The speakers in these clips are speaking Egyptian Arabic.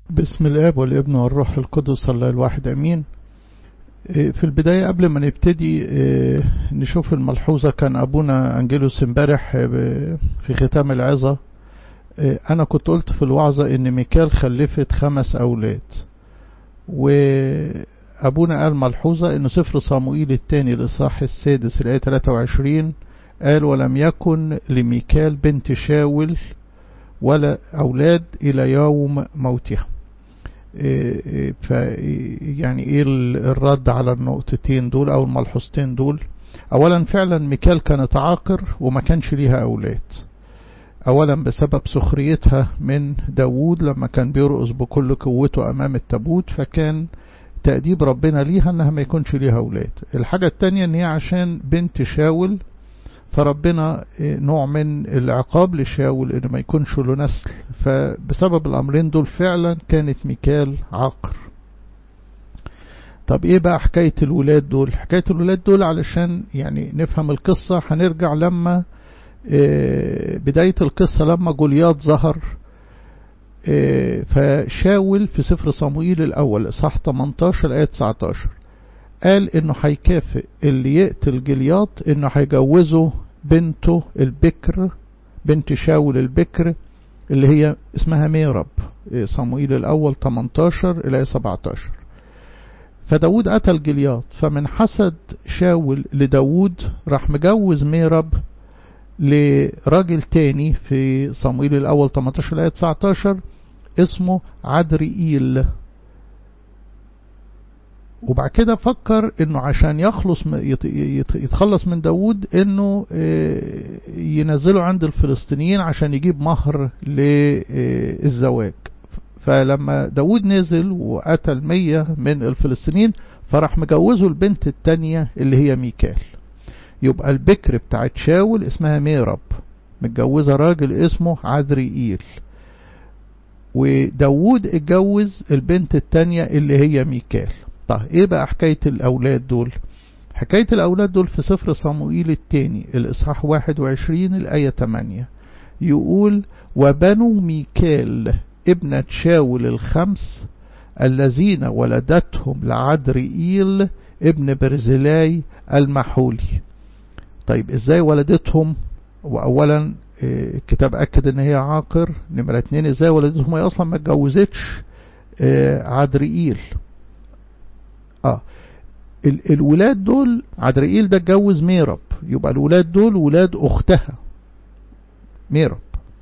بسم الاب والابن والروح القدس الله الواحد امين في البداية قبل ما نبتدي نشوف الملحوظة كان أبونا أنجيلوس امبارح في ختام العظة أنا كنت قلت في الوعظة إن ميكال خلفت خمس أولاد وأبونا قال ملحوظة إنه سفر صاموئيل الثاني الإصحاح السادس الآية 23 قال ولم يكن لميكال بنت شاول ولا أولاد إلى يوم موتها ف يعني ايه الرد على النقطتين دول او الملحوظتين دول اولا فعلا ميكال كانت عاقر وما كانش ليها اولاد اولا بسبب سخريتها من داوود لما كان بيرقص بكل قوته امام التابوت فكان تأديب ربنا ليها انها ما يكونش ليها اولاد الحاجة التانية ان هي عشان بنت شاول فربنا نوع من العقاب لشاول ان ما يكونش له نسل فبسبب الامرين دول فعلا كانت ميكال عاقر طب ايه بقى حكاية الولاد دول حكاية الولاد دول علشان يعني نفهم القصة هنرجع لما بداية القصة لما جولياط ظهر فشاول في سفر صموئيل الاول اصحاح 18 ايه 19 قال انه هيكافئ اللي يقتل جلياط انه هيجوزه بنته البكر بنت شاول البكر اللي هي اسمها ميرب صموئيل الاول 18 الى 17 فداود قتل جلياط فمن حسد شاول لداود راح مجوز ميرب لراجل تاني في صموئيل الاول 18 الى 19 اسمه عدرئيل وبعد كده فكر انه عشان يخلص يتخلص من داود انه ينزله عند الفلسطينيين عشان يجيب مهر للزواج فلما داود نزل وقتل مية من الفلسطينيين فراح مجوزه البنت التانية اللي هي ميكال يبقى البكر بتاعت شاول اسمها ميرب متجوزة راجل اسمه عدريئيل وداود اتجوز البنت التانية اللي هي ميكال طيب ايه بقى حكاية الاولاد دول حكاية الاولاد دول في سفر صموئيل الثاني الاصحاح 21 الاية 8 يقول وبنو ميكال ابنة شاول الخمس الذين ولدتهم لعدرئيل ابن برزلاي المحولي طيب ازاي ولدتهم واولا الكتاب اكد ان هي عاقر نمرة اتنين ازاي ولدتهم هي اصلا ما اتجوزتش عدرئيل اه ال الولاد دول عدرئيل ده اتجوز ميرب يبقى الولاد دول ولاد اختها ميرب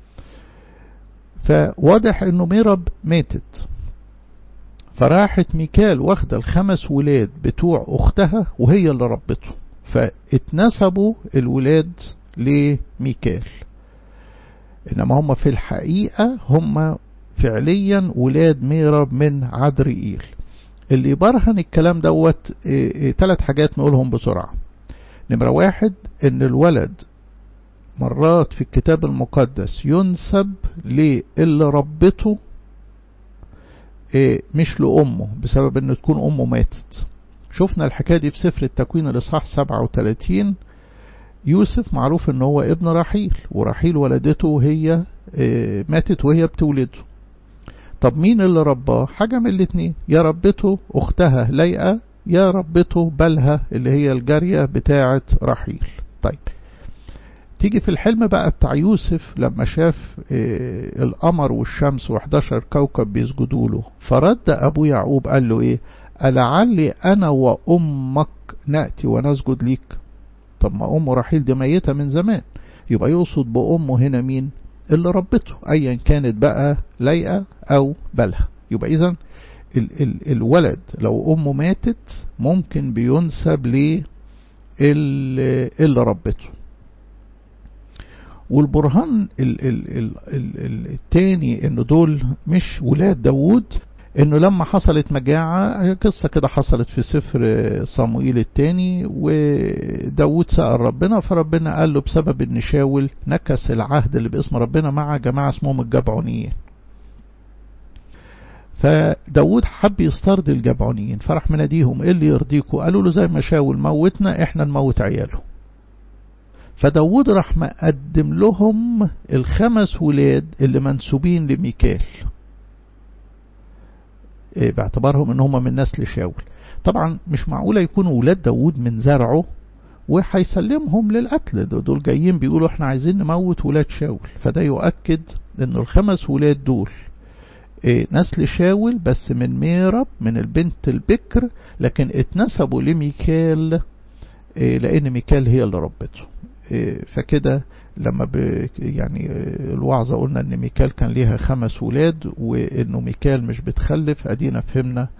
فواضح انه ميرب ماتت فراحت ميكال واخدة الخمس ولاد بتوع اختها وهي اللي ربته فاتنسبوا الولاد لميكال انما هم في الحقيقة هم فعليا ولاد ميرب من عدرئيل اللي يبرهن الكلام دوت ثلاث حاجات نقولهم بسرعة نمرة واحد ان الولد مرات في الكتاب المقدس ينسب للي ربته مش لأمه بسبب ان تكون أمه ماتت شفنا الحكاية دي في سفر التكوين الإصحاح 37 يوسف معروف ان هو ابن رحيل ورحيل ولدته وهي ماتت وهي بتولده طب مين اللي رباه حاجة من الاتنين يا ربته اختها ليئة يا ربته بلها اللي هي الجارية بتاعة رحيل طيب تيجي في الحلم بقى بتاع يوسف لما شاف إيه القمر والشمس و11 كوكب بيسجدوا له فرد ابو يعقوب قال له ايه ألعلي انا وامك نأتي ونسجد ليك طب ما ام رحيل دي ميتة من زمان يبقى يقصد بأمه هنا مين اللي ربته ايا كانت بقى ليئة او بلها يبقى اذا ال ال الولد لو امه ماتت ممكن بينسب ل اللي ربته والبرهان ال ال ال ال التاني انه دول مش ولاد داوود انه لما حصلت مجاعة قصة كده حصلت في سفر صموئيل الثاني وداود سأل ربنا فربنا قال له بسبب ان شاول نكس العهد اللي باسم ربنا مع جماعة اسمهم الجبعونيين فداود حب يسترضي الجبعونيين فراح مناديهم ايه اللي يرضيكوا قالوا له زي ما شاول موتنا احنا نموت عياله فداود راح مقدم لهم الخمس ولاد اللي منسوبين لميكال باعتبارهم ان هم من نسل شاول طبعا مش معقولة يكونوا ولاد داود من زرعه وهيسلمهم للقتل دول جايين بيقولوا احنا عايزين نموت ولاد شاول فده يؤكد ان الخمس ولاد دول نسل شاول بس من ميرب من البنت البكر لكن اتنسبوا لميكال لان ميكال هي اللي ربته فكده لما ب يعني الوعظة قلنا ان ميكال كان ليها خمس ولاد وانه ميكال مش بتخلف ادينا فهمنا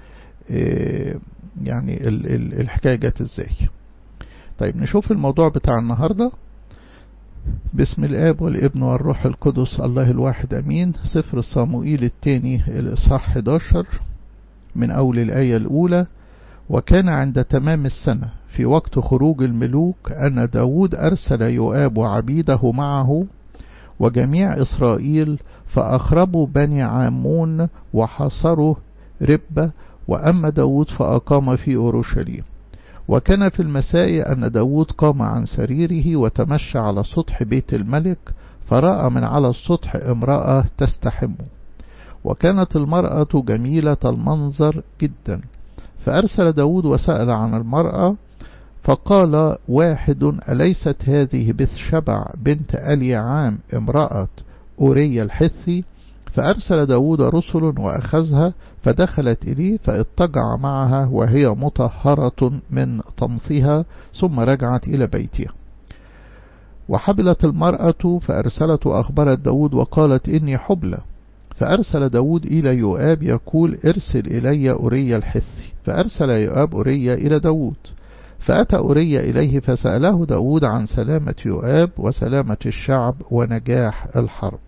يعني الحكاية جت ازاي طيب نشوف الموضوع بتاع النهاردة باسم الآب والابن والروح القدس الله الواحد أمين سفر صاموئيل الثاني الإصحاح 11 من أول الآية الأولى وكان عند تمام السنة في وقت خروج الملوك أن داود أرسل يؤاب وعبيده معه وجميع إسرائيل فأخربوا بني عامون وحصروا ربة وأما داود فأقام في أورشليم وكان في المساء أن داود قام عن سريره وتمشى على سطح بيت الملك فرأى من على السطح امرأة تستحم وكانت المرأة جميلة المنظر جدا فأرسل داود وسأل عن المرأة فقال واحد أليست هذه بثشبع بنت أليعام امرأة أوريا الحثي فأرسل داود رسل وأخذها فدخلت إليه فاضطجع معها وهي مطهرة من طمثها ثم رجعت إلى بيتها وحبلت المرأة فأرسلت وأخبرت داود وقالت إني حبلى فأرسل داود إلى يؤاب يقول ارسل إلي أوريا الحثي فأرسل يؤاب أوريا إلى داود فأتى أوريا إليه فسأله داود عن سلامة يؤاب وسلامة الشعب ونجاح الحرب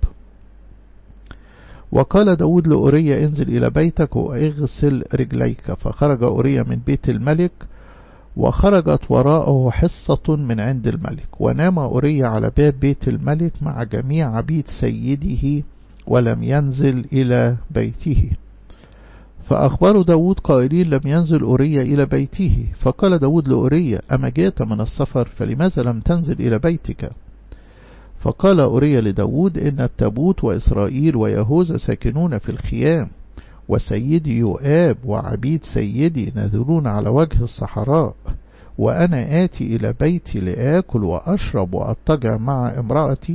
وقال داود لأوريا انزل إلى بيتك واغسل رجليك فخرج أوريا من بيت الملك وخرجت وراءه حصة من عند الملك ونام أوريا على باب بيت الملك مع جميع عبيد سيده ولم ينزل إلى بيته فأخبروا داود قائلين لم ينزل أوريا إلى بيته فقال داود لأوريا أما جئت من السفر فلماذا لم تنزل إلى بيتك فقال أوريا لداود إن التابوت وإسرائيل ويهوذا ساكنون في الخيام وسيدي يؤاب وعبيد سيدي ناذرون على وجه الصحراء وأنا آتي إلى بيتي لآكل وأشرب وأضطجع مع امرأتي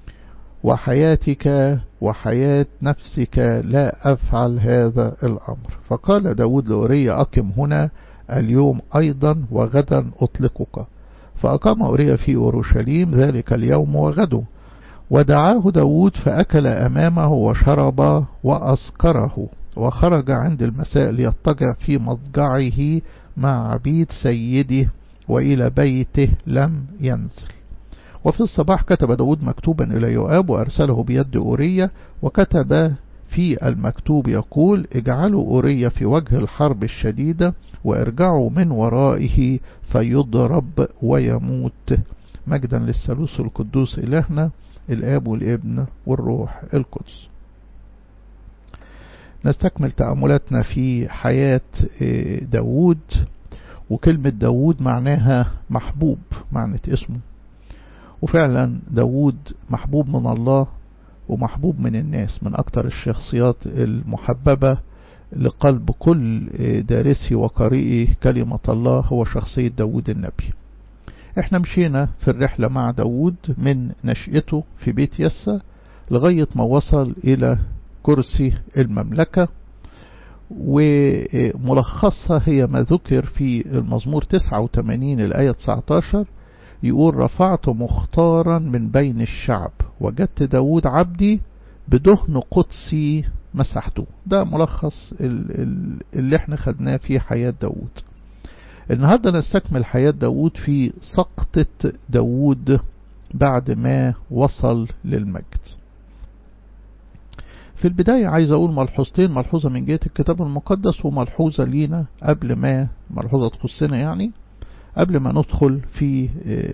وحياتك وحياة نفسك لا أفعل هذا الأمر فقال داود لأوريا أقم هنا اليوم أيضا وغدا أطلقك فأقام أوريا في أورشليم ذلك اليوم وغده ودعاه داود فأكل أمامه وشرب وأسكره وخرج عند المساء ليضطجع في مضجعه مع عبيد سيده وإلى بيته لم ينزل وفي الصباح كتب داود مكتوبا إلى يؤاب وأرسله بيد أورية وكتب في المكتوب يقول اجعلوا أورية في وجه الحرب الشديدة وارجعوا من ورائه فيضرب ويموت مجدا للثالوث القدوس إلهنا الآب والابن والروح القدس نستكمل تأملاتنا في حياة داود وكلمة داود معناها محبوب معنى اسمه وفعلا داود محبوب من الله ومحبوب من الناس من أكتر الشخصيات المحببة لقلب كل دارسي وقارئي كلمة الله هو شخصية داود النبي احنا مشينا في الرحلة مع داود من نشأته في بيت يسا لغاية ما وصل إلى كرسي المملكة وملخصها هي ما ذكر في المزمور 89 الآية 19 يقول رفعت مختارا من بين الشعب وجدت داود عبدي بدهن قدسي مسحته ده ملخص اللي احنا خدناه في حياة داود النهاردة نستكمل حياة داود في سقطة داود بعد ما وصل للمجد في البداية عايز أقول ملحوظتين ملحوظة من جهة الكتاب المقدس وملحوظة لينا قبل ما ملحوظة تخصنا يعني قبل ما ندخل في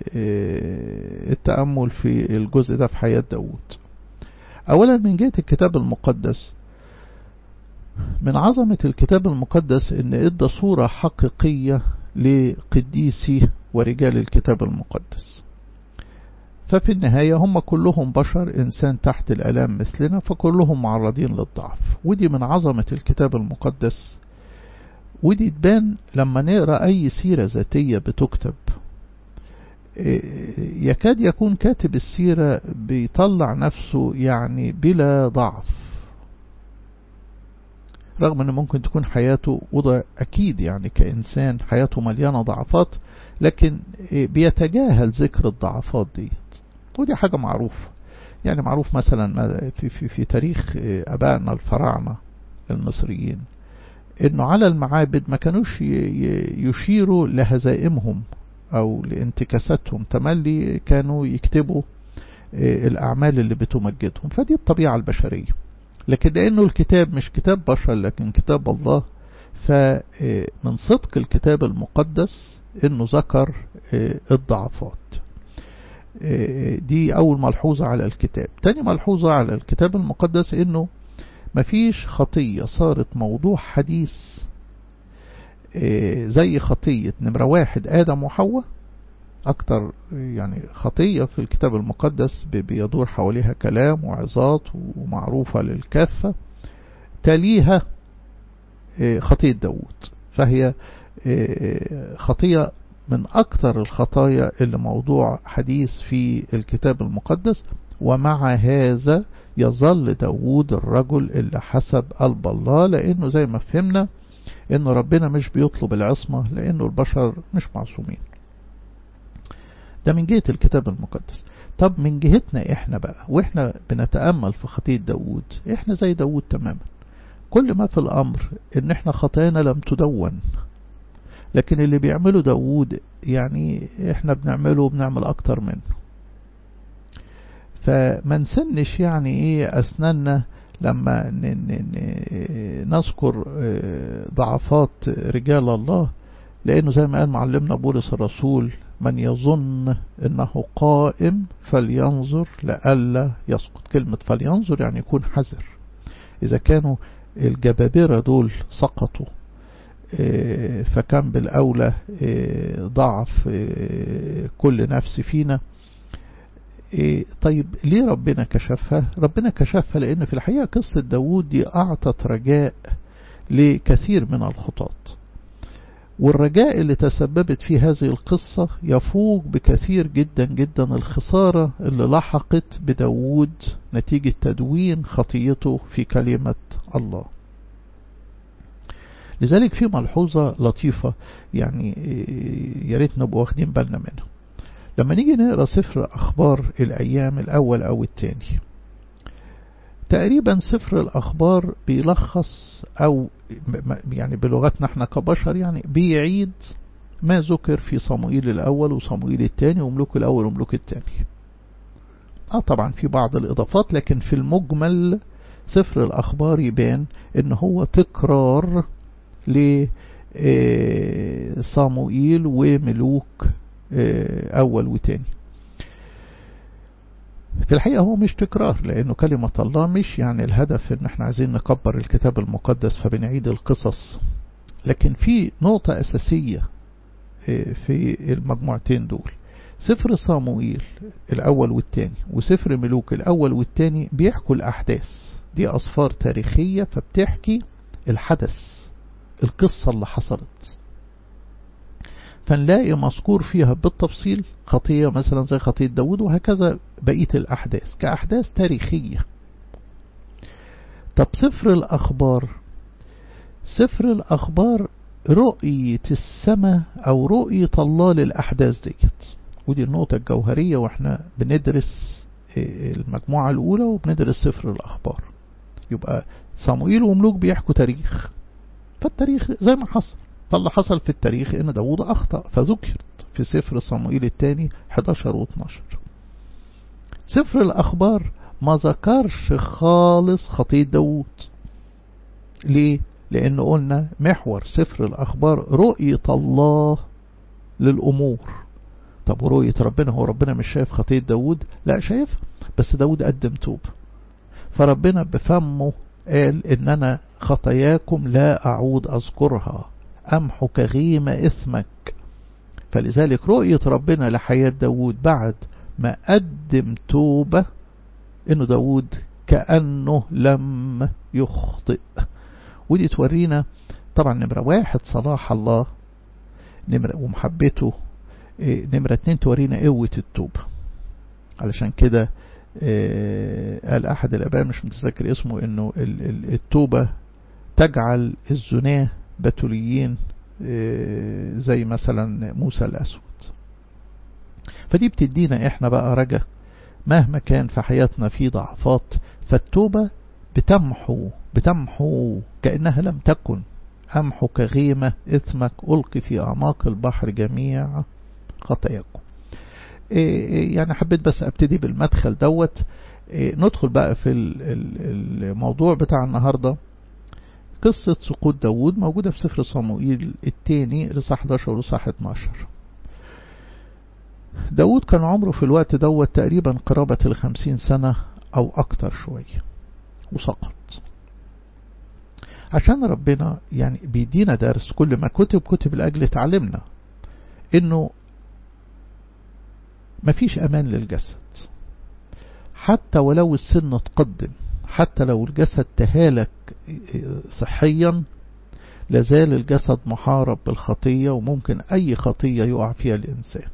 التأمل في الجزء ده في حياة داود أولا من جهة الكتاب المقدس من عظمة الكتاب المقدس ان ادى صورة حقيقية لقديسي ورجال الكتاب المقدس ففي النهاية هم كلهم بشر إنسان تحت الألام مثلنا فكلهم معرضين للضعف ودي من عظمة الكتاب المقدس ودي تبان لما نقرأ أي سيرة ذاتية بتكتب يكاد يكون كاتب السيرة بيطلع نفسه يعني بلا ضعف رغم أن ممكن تكون حياته وضع أكيد يعني كإنسان حياته مليانة ضعفات لكن بيتجاهل ذكر الضعفات دي ودي حاجة معروفة يعني معروف مثلا في, في, في تاريخ أبائنا الفراعنة المصريين انه على المعابد ما كانوش يشيروا لهزائمهم او لانتكاساتهم تملي كانوا يكتبوا الاعمال اللي بتمجدهم فدي الطبيعة البشرية لكن لانه الكتاب مش كتاب بشر لكن كتاب الله فمن صدق الكتاب المقدس انه ذكر الضعفات دي اول ملحوظة على الكتاب تاني ملحوظة على الكتاب المقدس انه مفيش خطية صارت موضوع حديث زي خطية نمرة واحد آدم وحواء أكتر يعني خطية في الكتاب المقدس بيدور حواليها كلام وعظات ومعروفة للكافة تليها خطية داود فهي خطية من أكثر الخطايا اللي موضوع حديث في الكتاب المقدس ومع هذا يظل داود الرجل اللي حسب قلب الله لأنه زي ما فهمنا أنه ربنا مش بيطلب العصمة لأنه البشر مش معصومين ده من جهة الكتاب المقدس طب من جهتنا احنا بقى واحنا بنتأمل في خطية داود احنا زي داود تماما كل ما في الأمر ان احنا خطايانا لم تدون لكن اللي بيعمله داود يعني احنا بنعمله وبنعمل اكتر منه فما نسنش يعني ايه اسناننا لما نذكر ضعفات رجال الله لانه زي ما قال معلمنا بولس الرسول من يظن انه قائم فلينظر لئلا يسقط كلمة فلينظر يعني يكون حذر اذا كانوا الجبابرة دول سقطوا فكان بالأولى ضعف كل نفس فينا طيب ليه ربنا كشفها ربنا كشفها لأن في الحقيقة قصة داود دي أعطت رجاء لكثير من الخطاط والرجاء اللي تسببت في هذه القصة يفوق بكثير جدا جدا الخسارة اللي لحقت بداود نتيجة تدوين خطيته في كلمة الله لذلك في ملحوظة لطيفة يعني يا ريت نبقى واخدين بالنا منها لما نيجي نقرا سفر أخبار الأيام الأول أو الثاني تقريبا سفر الأخبار بيلخص أو يعني بلغتنا احنا كبشر يعني بيعيد ما ذكر في صموئيل الأول وصموئيل الثاني وملوك الأول وملوك الثاني اه طبعا في بعض الإضافات لكن في المجمل سفر الأخبار يبان ان هو تكرار لصاموئيل وملوك أول وتاني في الحقيقة هو مش تكرار لأنه كلمة الله مش يعني الهدف إن احنا عايزين نكبر الكتاب المقدس فبنعيد القصص لكن في نقطة أساسية في المجموعتين دول سفر صاموئيل الأول والتاني وسفر ملوك الأول والتاني بيحكوا الأحداث دي أصفار تاريخية فبتحكي الحدث القصة اللي حصلت فنلاقي مذكور فيها بالتفصيل خطية مثلا زي خطية داود وهكذا بقية الأحداث كأحداث تاريخية طب سفر الأخبار سفر الأخبار رؤية السماء أو رؤية الله للأحداث ديت ودي النقطة الجوهرية واحنا بندرس المجموعة الأولى وبندرس سفر الأخبار يبقى صموئيل وملوك بيحكوا تاريخ فالتاريخ زي ما حصل فاللي حصل في التاريخ ان داود اخطأ فذكرت في سفر صموئيل الثاني 11 و 12 سفر الاخبار ما ذكرش خالص خطية داود ليه لان قلنا محور سفر الاخبار رؤية الله للامور طب ورؤية ربنا هو ربنا مش شايف خطية داود لا شايف بس داود قدم توب فربنا بفمه قال ان انا خطاياكم لا اعود اذكرها امحو كغيم اثمك فلذلك رؤية ربنا لحياة داود بعد ما قدم توبة انه داود كأنه لم يخطئ ودي تورينا طبعا نمرة واحد صلاح الله نمرة ومحبته نمرة اتنين تورينا قوة التوبة علشان كده قال أحد الأباء مش متذكر اسمه إنه التوبة تجعل الزناه بتوليين زي مثلا موسى الأسود فدي بتدينا إحنا بقى رجا مهما كان في حياتنا في ضعفات فالتوبة بتمحو بتمحو كأنها لم تكن أمحو كغيمة إثمك ألقي في أعماق البحر جميع خطاياكم يعني حبيت بس أبتدي بالمدخل دوت ندخل بقى في الموضوع بتاع النهاردة قصة سقوط داود موجودة في سفر صموئيل الثاني لصح 11 ولصح 12 داود كان عمره في الوقت دوت تقريبا قرابة الخمسين سنة أو أكتر شوية وسقط عشان ربنا يعني بيدينا درس كل ما كتب كتب لأجل تعلمنا إنه مفيش أمان للجسد حتى ولو السن تقدم حتى لو الجسد تهالك صحيا لازال الجسد محارب بالخطية وممكن أي خطية يقع فيها الإنسان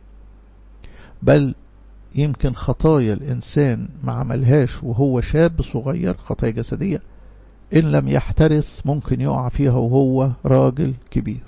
بل يمكن خطايا الإنسان ما عملهاش وهو شاب صغير خطايا جسدية إن لم يحترس ممكن يقع فيها وهو راجل كبير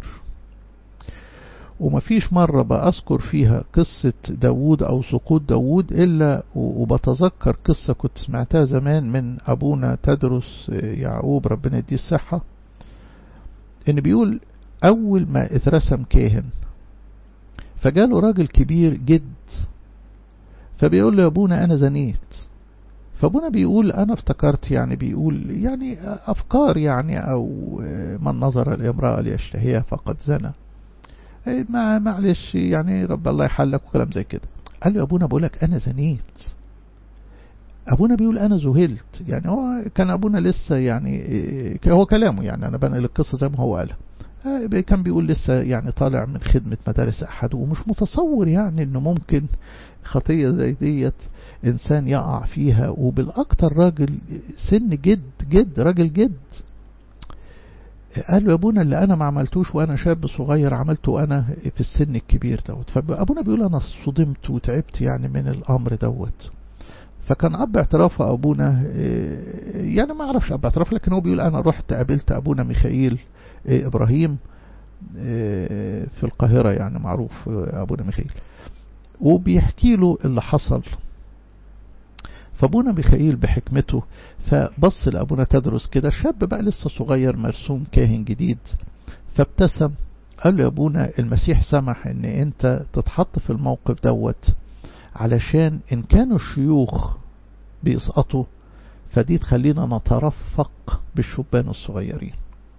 ومفيش مرة بأذكر فيها قصة داود أو سقوط داود إلا وبتذكر قصة كنت سمعتها زمان من أبونا تدرس يعقوب ربنا يديه الصحة إن بيقول أول ما اترسم كاهن فجاله راجل كبير جد فبيقول له يا ابونا انا زنيت فابونا بيقول انا افتكرت يعني بيقول يعني افكار يعني او من نظر الامرأة ليشتهيها فقد زنى ما معلش يعني رب الله يحلك وكلام زي كده قال له يا ابونا بقولك انا زنيت ابونا بيقول انا ذهلت يعني هو كان ابونا لسه يعني هو كلامه يعني انا بنقل القصة زي ما هو قالها كان بيقول لسه يعني طالع من خدمة مدارس أحد ومش متصور يعني انه ممكن خطية زي ديت انسان يقع فيها وبالاكتر راجل سن جد جد راجل جد قال له يا ابونا اللي انا ما عملتوش وانا شاب صغير عملته انا في السن الكبير دوت فابونا بيقول انا صدمت وتعبت يعني من الامر دوت فكان اب اعتراف ابونا يعني ما اعرفش اب اعتراف لكن هو بيقول انا رحت قابلت ابونا ميخائيل إبراهيم في القاهرة يعني معروف أبونا ميخائيل وبيحكي له اللي حصل فابونا ميخائيل بحكمته فبص لأبونا تدرس كده شاب بقى لسه صغير مرسوم كاهن جديد فابتسم قال له يا ابونا المسيح سمح ان انت تتحط في الموقف دوت علشان ان كانوا الشيوخ بيسقطوا فدي تخلينا نترفق بالشبان الصغيرين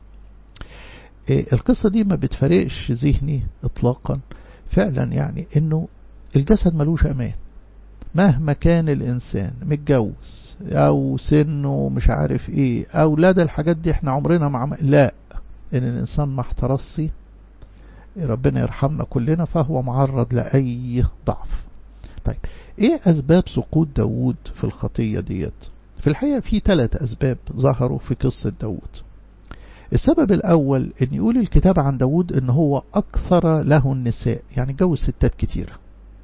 القصة دي ما بتفرقش ذهني اطلاقا فعلا يعني انه الجسد ملوش امان مهما كان الانسان متجوز او سنه مش عارف ايه او لا ده الحاجات دي احنا عمرنا مع لا ان الانسان ما احترصي ربنا يرحمنا كلنا فهو معرض لأي ضعف طيب ايه اسباب سقوط داود في الخطية ديت في الحقيقة في ثلاث اسباب ظهروا في قصة داود السبب الأول أن يقول الكتاب عن داود أن هو أكثر له النساء يعني جوز ستات كتيرة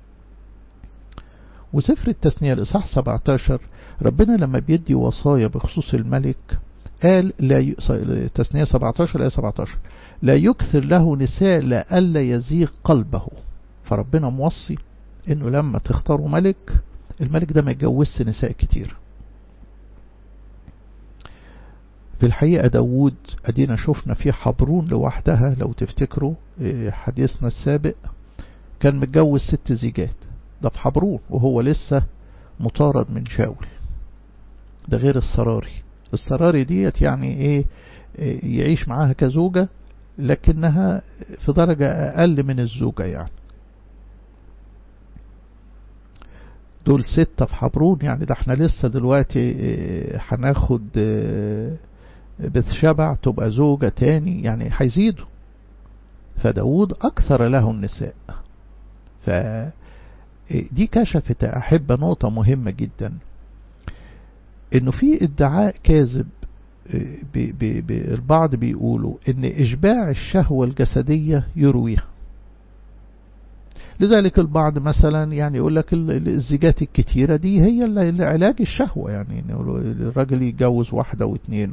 وسفر التثنية الإصحاح 17 ربنا لما بيدي وصايا بخصوص الملك قال لا ي... التثنية 17 لا 17 لا يكثر له نساء لألا يزيغ قلبه فربنا موصي انه لما تختاروا ملك الملك ده ما يتجوزش نساء كتير في الحقيقة داود أدينا شفنا في حبرون لوحدها لو تفتكروا حديثنا السابق كان متجوز ست زيجات ده في حبرون وهو لسه مطارد من شاول ده غير السراري السراري ديت يعني ايه يعيش معاها كزوجة لكنها في درجة أقل من الزوجة يعني دول ستة في حبرون يعني ده احنا لسه دلوقتي هناخد بتشبع تبقى زوجة تاني يعني هيزيدوا فداود أكثر له النساء فدي كشفت أحب نقطة مهمة جدا انه في ادعاء كاذب بي بي بي البعض بيقولوا ان اشباع الشهوة الجسدية يرويها لذلك البعض مثلا يعني يقول لك الزيجات الكتيرة دي هي اللي علاج الشهوة يعني الراجل يتجوز واحدة واثنين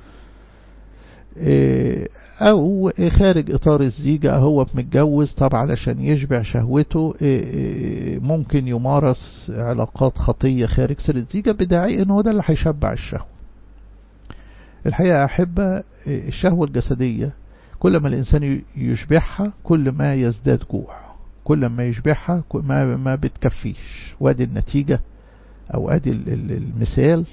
او خارج اطار الزيجة هو متجوز طبعا علشان يشبع شهوته ممكن يمارس علاقات خطية خارج سر الزيجة بداعي انه ده اللي هيشبع الشهوة الحقيقة أحبة الشهوة الجسدية كل ما الإنسان يشبعها كل ما يزداد جوع كل ما يشبعها ما, ما بتكفيش وادي النتيجة أو ادي المثال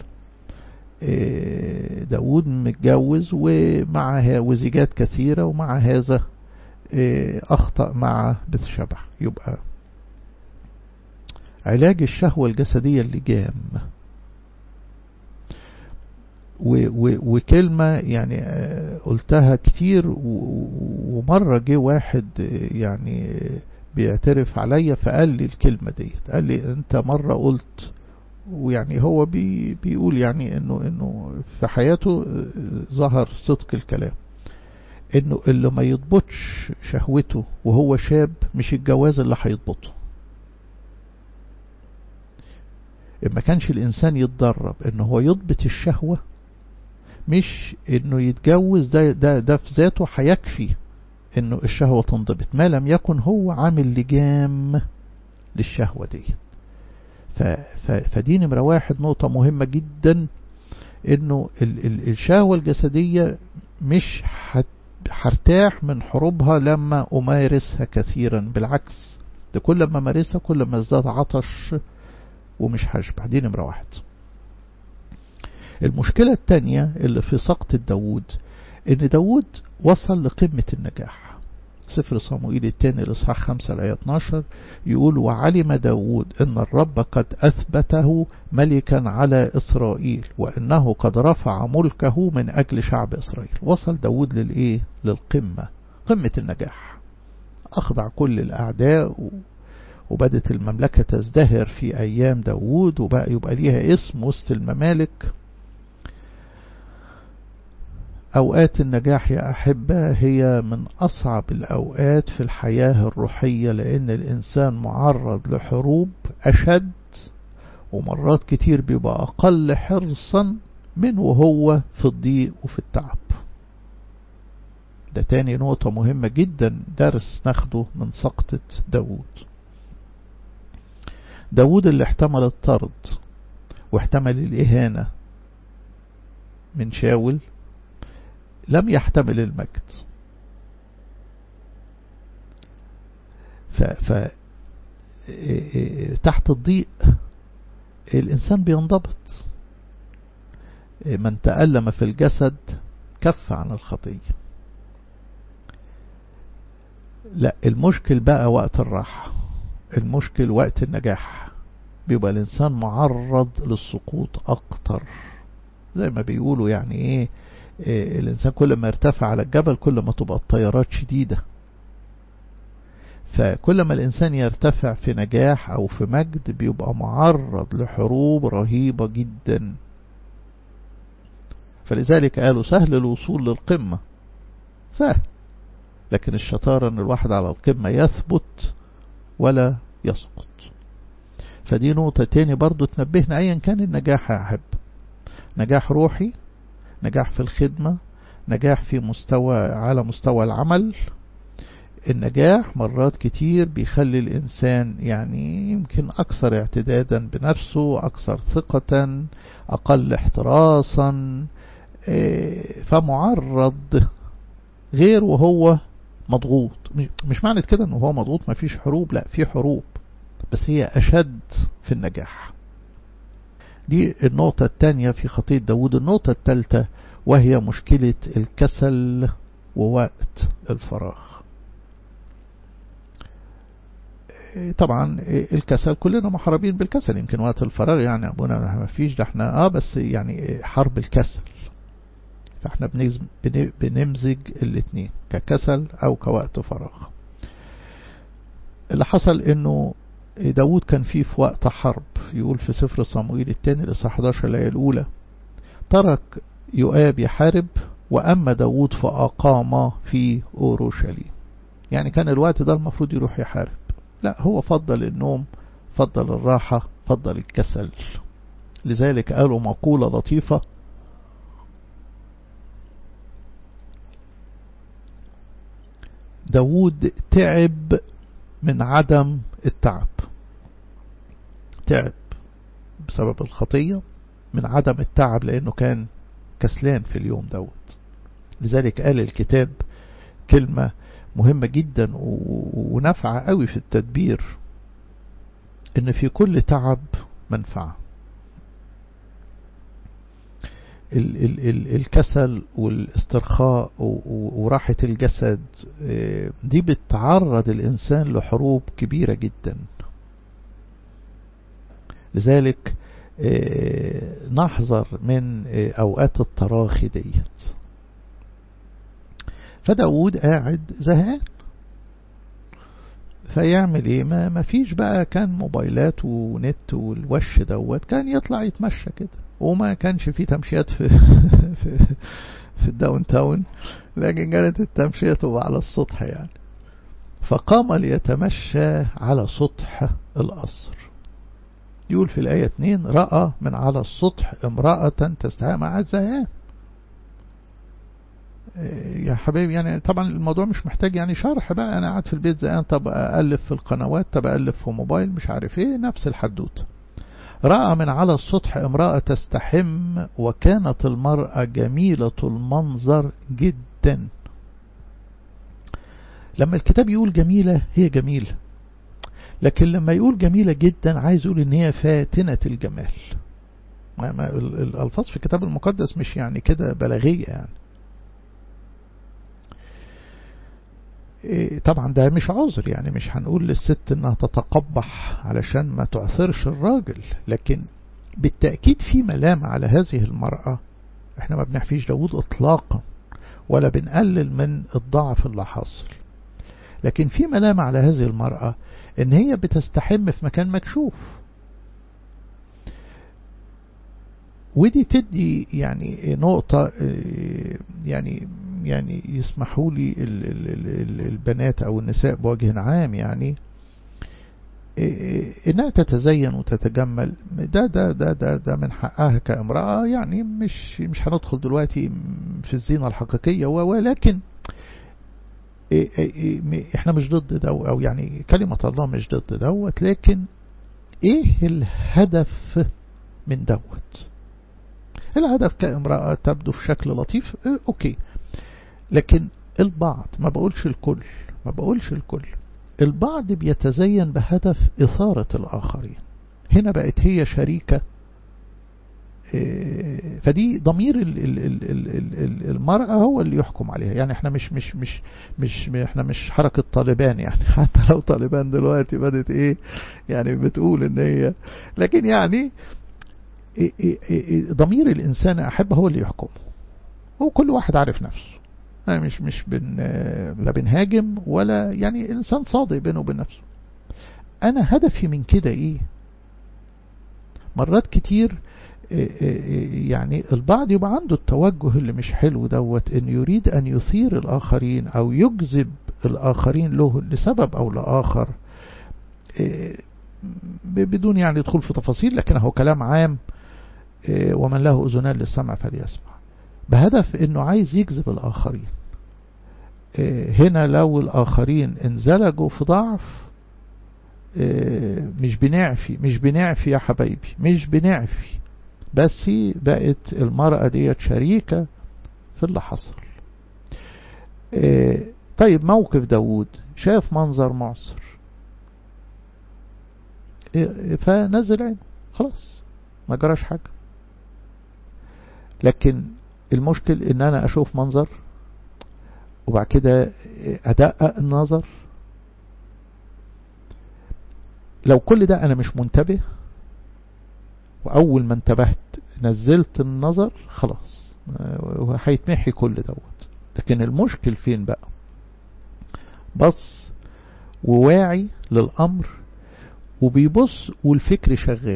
داود متجوز ومعها وزيجات كثيرة ومع هذا أخطأ مع بتشبع يبقى علاج الشهوة الجسدية اللجام وكلمة يعني قلتها كتير ومرة جه واحد يعني بيعترف عليا فقال لي الكلمة ديت قال لي انت مرة قلت ويعني هو بي بيقول يعني انه انه في حياته ظهر صدق الكلام انه اللي ما يضبطش شهوته وهو شاب مش الجواز اللي هيضبطه ما كانش الانسان يتدرب ان هو يضبط الشهوة مش انه يتجوز ده, ده, ده في ذاته هيكفي انه الشهوة تنضبط ما لم يكن هو عامل لجام للشهوة دي فدي نمرة واحد نقطة مهمة جدا انه ال ال الشهوة الجسدية مش هرتاح من حروبها لما امارسها كثيرا بالعكس ده كل ما مارسها كل ما ازداد عطش ومش هشبع دي نمرة واحد المشكلة التانية اللي في سقط داود ان داود وصل لقمة النجاح سفر صموئيل الثاني الإصحاح 5 الآية 12 يقول وعلم داود أن الرب قد أثبته ملكا على إسرائيل وأنه قد رفع ملكه من أجل شعب إسرائيل وصل داود للإيه؟ للقمة قمة النجاح أخضع كل الأعداء وبدت المملكة تزدهر في أيام داود وبقى يبقى ليها اسم وسط الممالك أوقات النجاح يا أحبة هي من أصعب الأوقات في الحياة الروحية لأن الإنسان معرض لحروب أشد ومرات كتير بيبقى أقل حرصا من وهو في الضيق وفي التعب ده تاني نقطة مهمة جدا درس ناخده من سقطة داود داود اللي احتمل الطرد واحتمل الإهانة من شاول لم يحتمل المجد ف, ف تحت الضيق الإنسان بينضبط من تألم في الجسد كف عن الخطية لا المشكل بقى وقت الراحة المشكل وقت النجاح بيبقى الإنسان معرض للسقوط أكتر زي ما بيقولوا يعني إيه الإنسان كل ما ارتفع على الجبل كل ما تبقى الطيارات شديدة فكل ما الإنسان يرتفع في نجاح أو في مجد بيبقى معرض لحروب رهيبة جدا فلذلك قالوا سهل الوصول للقمة سهل لكن الشطارة أن الواحد على القمة يثبت ولا يسقط فدي نقطة تاني برضو تنبهنا أيا كان النجاح يا أحب نجاح روحي نجاح في الخدمة نجاح في مستوى على مستوى العمل النجاح مرات كتير بيخلي الإنسان يعني يمكن أكثر اعتدادا بنفسه أكثر ثقة أقل احتراسا فمعرض غير وهو مضغوط مش معنى كده انه هو مضغوط ما فيش حروب لا في حروب بس هي أشد في النجاح دي النقطة الثانية في خطية داود النقطة الثالثة وهي مشكلة الكسل ووقت الفراغ طبعا الكسل كلنا محاربين بالكسل يمكن وقت الفراغ يعني ابونا ما فيش ده احنا اه بس يعني حرب الكسل فاحنا بنمزج الاثنين ككسل او كوقت فراغ اللي حصل انه داود كان فيه في وقت حرب يقول في سفر صموئيل الثاني لصح 11 الآية الأولى ترك يؤاب يحارب وأما داود فأقام في أورشليم يعني كان الوقت ده المفروض يروح يحارب لا هو فضل النوم فضل الراحة فضل الكسل لذلك قالوا مقولة لطيفة داود تعب من عدم التعب تعب بسبب الخطية من عدم التعب لأنه كان كسلان في اليوم دوت لذلك قال الكتاب كلمة مهمة جدا ونفعة قوي في التدبير ان في كل تعب منفعة ال ال ال الكسل والاسترخاء وراحة الجسد دي بتعرض الإنسان لحروب كبيرة جدا لذلك نحذر من أوقات التراخي ديت فداود قاعد زهقان فيعمل ايه ما, ما فيش بقى كان موبايلات ونت والوش دوت كان يطلع يتمشى كده وما كانش فيه تمشيات في في, في الداون تاون لكن كانت التمشية تبقى على السطح يعني فقام ليتمشى على سطح القصر يقول في الآية 2 رأى من على السطح امرأة تستهى مع الزهان يا حبيبي يعني طبعا الموضوع مش محتاج يعني شرح بقى انا قاعد في البيت زهقان طب اقلب في القنوات طب اقلب في موبايل مش عارف ايه نفس الحدوته رأى من على السطح امرأة تستحم وكانت المرأة جميلة المنظر جدا لما الكتاب يقول جميلة هي جميلة لكن لما يقول جميلة جدا عايز يقول ان هي فاتنة الجمال ما ما الألفاظ في الكتاب المقدس مش يعني كده بلاغية يعني طبعا ده مش عذر يعني مش هنقول للست انها تتقبح علشان ما تعثرش الراجل لكن بالتأكيد في ملامة على هذه المرأة احنا ما بنحفيش داود اطلاقا ولا بنقلل من الضعف اللي حاصل لكن في ملامة على هذه المرأة ان هي بتستحم في مكان مكشوف ودي تدي يعني نقطة يعني يعني يسمحوا لي البنات أو النساء بوجه عام يعني إنها تتزين وتتجمل ده ده ده ده, ده من حقها كامرأة يعني مش مش هندخل دلوقتي في الزينة الحقيقية ولكن احنا مش ضد ده أو يعني كلمة الله مش ضد دوت لكن ايه الهدف من دوت الهدف كامرأة تبدو في شكل لطيف اه اوكي لكن البعض ما بقولش الكل ما بقولش الكل البعض بيتزين بهدف إثارة الآخرين هنا بقت هي شريكة فدي ضمير المرأة هو اللي يحكم عليها يعني احنا مش مش مش مش احنا مش حركة طالبان يعني حتى لو طالبان دلوقتي بدت ايه يعني بتقول ان هي لكن يعني ضمير الإنسان أحب هو اللي يحكمه هو كل واحد عارف نفسه أنا مش مش بن لا بنهاجم ولا يعني إنسان صادق بينه وبين نفسه أنا هدفي من كده إيه مرات كتير يعني البعض يبقى عنده التوجه اللي مش حلو دوت ان يريد ان يثير الاخرين او يجذب الاخرين له لسبب او لاخر بدون يعني دخول في تفاصيل لكن هو كلام عام ومن له أذنان للسمع فليسمع بهدف انه عايز يجذب الآخرين هنا لو الآخرين انزلجوا في ضعف مش بنعفي مش بنعفي يا حبايبي مش بنعفي بس بقت المرأة ديت شريكة في اللي حصل طيب موقف داود شاف منظر معصر فنزل عينه خلاص ما جراش حاجة لكن المشكل ان انا اشوف منظر وبعد كده ادقق النظر لو كل ده انا مش منتبه واول ما انتبهت نزلت النظر خلاص هيتمحي كل دوت لكن المشكل فين بقى بص وواعي للامر وبيبص والفكر شغال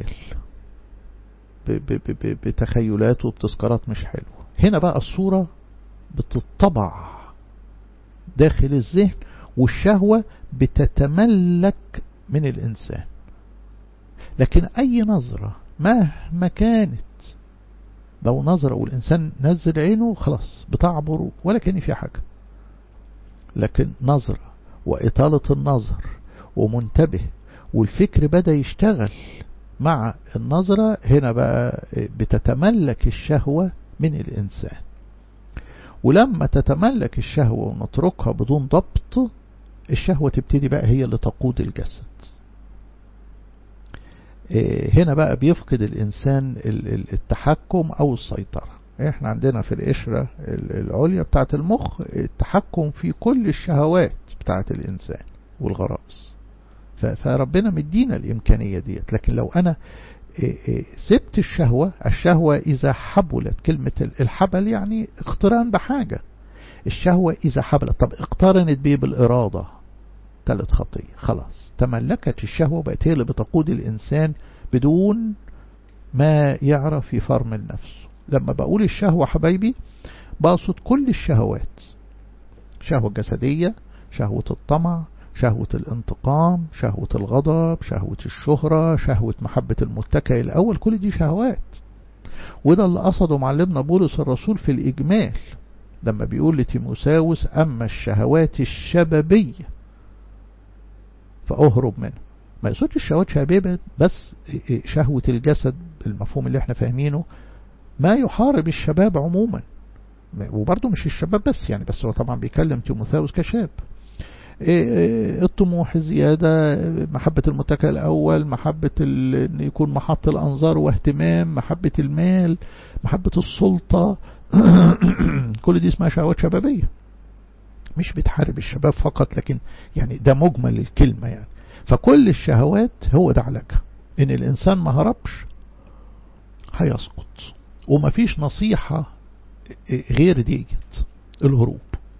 بتخيلات وبتذكارات مش حلوة هنا بقى الصورة بتطبع داخل الذهن والشهوة بتتملك من الإنسان لكن أي نظرة مهما كانت لو نظرة والإنسان نزل عينه خلاص بتعبر ولا كان في حاجة لكن نظرة وإطالة النظر ومنتبه والفكر بدأ يشتغل مع النظرة هنا بقى بتتملك الشهوة من الإنسان ولما تتملك الشهوة ونتركها بدون ضبط الشهوة تبتدي بقى هي اللي تقود الجسد هنا بقى بيفقد الإنسان التحكم أو السيطرة احنا عندنا في القشرة العليا بتاعة المخ التحكم في كل الشهوات بتاعة الإنسان والغرائز فربنا مدينا الإمكانية ديت لكن لو أنا سبت الشهوة الشهوة إذا حبلت كلمة الحبل يعني اقتران بحاجة الشهوة إذا حبلت طب اقترنت بيه بالإرادة ثالث خطية خلاص تملكت الشهوة بقت هي اللي بتقود الإنسان بدون ما يعرف يفرمل نفسه لما بقول الشهوة حبايبي بقصد كل الشهوات شهوة جسدية شهوة الطمع شهوة الانتقام شهوة الغضب شهوة الشهرة شهوة محبة المتكئ الأول كل دي شهوات وده اللي قصده معلمنا بولس الرسول في الإجمال لما بيقول لتيموساوس أما الشهوات الشبابية فأهرب منها ما يقصدش الشهوات شبابية بس شهوة الجسد المفهوم اللي احنا فاهمينه ما يحارب الشباب عموما وبرضه مش الشباب بس يعني بس هو طبعا بيكلم تيموثاوس كشاب الطموح الزيادة محبة المتكئ الأول محبة أن يكون محط الأنظار واهتمام محبة المال محبة السلطة كل دي اسمها شهوات شبابية مش بتحارب الشباب فقط لكن يعني ده مجمل الكلمة يعني فكل الشهوات هو ده علاجها ان الانسان ما هربش هيسقط ومفيش نصيحة غير ديت الهروب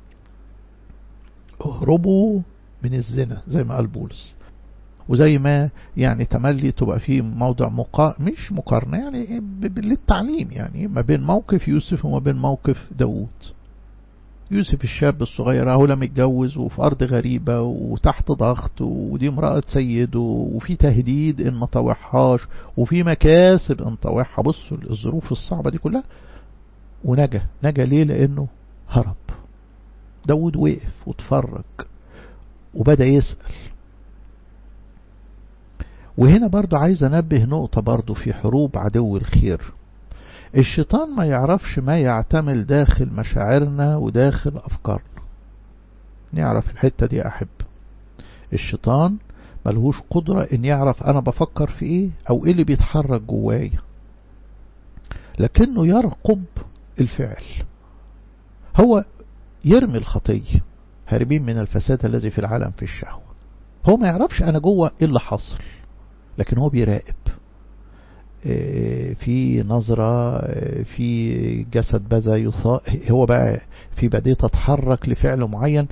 اهربوا من الزنا زي ما قال بولس وزي ما يعني تملي تبقى فيه موضع مقا... مش مقارنة يعني للتعليم يعني ما بين موقف يوسف وما بين موقف داوود يوسف الشاب الصغير اهو لم يتجوز وفي أرض غريبة وتحت ضغط ودي امرأة سيده وفي تهديد إن ما طوحهاش وفي مكاسب إن طوحها بصوا الظروف الصعبة دي كلها ونجا نجا ليه لأنه هرب داود وقف وتفرج وبدأ يسأل وهنا برضو عايز أنبه نقطة برضو في حروب عدو الخير الشيطان ما يعرفش ما يعتمل داخل مشاعرنا وداخل أفكارنا نعرف الحتة دي أحب الشيطان ملهوش قدرة ان يعرف انا بفكر في ايه او ايه اللي بيتحرك جوايا لكنه يرقب الفعل هو يرمي الخطية هاربين من الفساد الذي في العالم في الشهوة هو ما يعرفش انا جوه ايه اللي حصل لكن هو بيراقب في نظرة في جسد بذا يصاء هو بقى في بديه تتحرك لفعل معين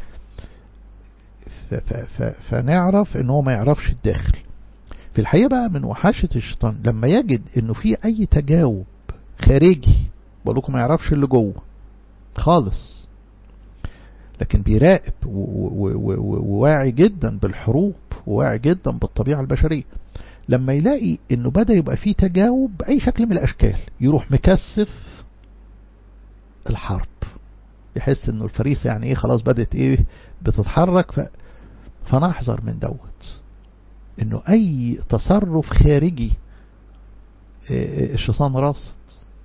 فنعرف ان هو ما يعرفش الداخل في الحقيقة بقى من وحاشة الشيطان لما يجد انه في اي تجاوب خارجي بقول لكم ما يعرفش اللي جوه خالص لكن بيراقب وواعي جدا بالحروب وواعي جدا بالطبيعة البشرية لما يلاقي انه بدأ يبقى فيه تجاوب بأي شكل من الاشكال يروح مكثف الحرب يحس انه الفريسة يعني ايه خلاص بدأت ايه بتتحرك ف... فنحذر من دوت انه اي تصرف خارجي الشيطان راصد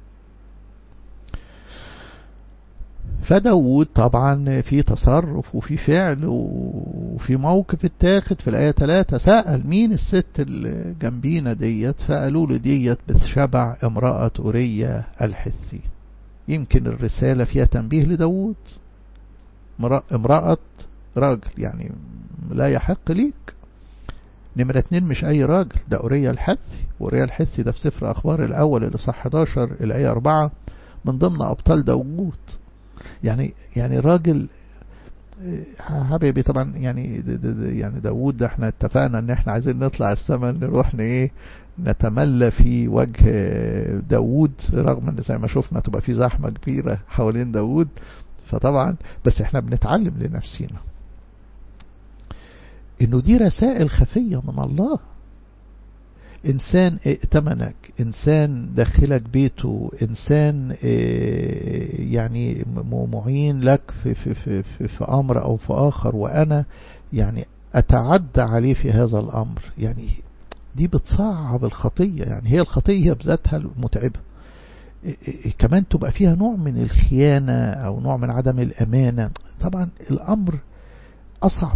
فداود طبعا في تصرف وفي فعل وفي موقف اتاخد في الآية 3 سأل مين الست اللي جنبينا ديت فقالوا له ديت بتشبع امرأة أورية الحثي يمكن الرسالة فيها تنبيه لداود امرأة راجل يعني لا يحق ليك نمرة اتنين مش أي راجل ده أورية الحثي وأورية الحثي ده في سفر أخبار الأول اللي صح 11 الآية 4 من ضمن أبطال داوود يعني يعني راجل حبيبي طبعا يعني يعني داوود ده احنا اتفقنا ان احنا عايزين نطلع السماء نروح ايه نتملى في وجه داوود رغم ان زي ما شفنا تبقى في زحمة كبيرة حوالين داوود فطبعا بس احنا بنتعلم لنفسينا انه دي رسائل خفية من الله إنسان ائتمنك إنسان داخلك بيته إنسان يعني معين لك في, في, في, في, في أمر أو في آخر وأنا يعني أتعدى عليه في هذا الأمر يعني دي بتصعب الخطية يعني هي الخطية بذاتها متعبة كمان تبقى فيها نوع من الخيانة أو نوع من عدم الأمانة طبعا الأمر أصعب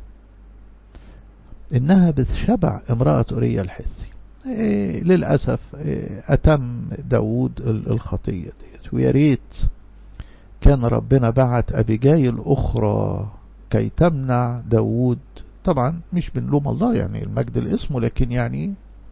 إنها بتشبع امرأة أوريا الحثي إيه للأسف إيه أتم داود الخطية ديت ويا ريت كان ربنا بعت أبيجاي الأخرى كي تمنع داود طبعا مش بنلوم الله يعني المجد الاسم لكن يعني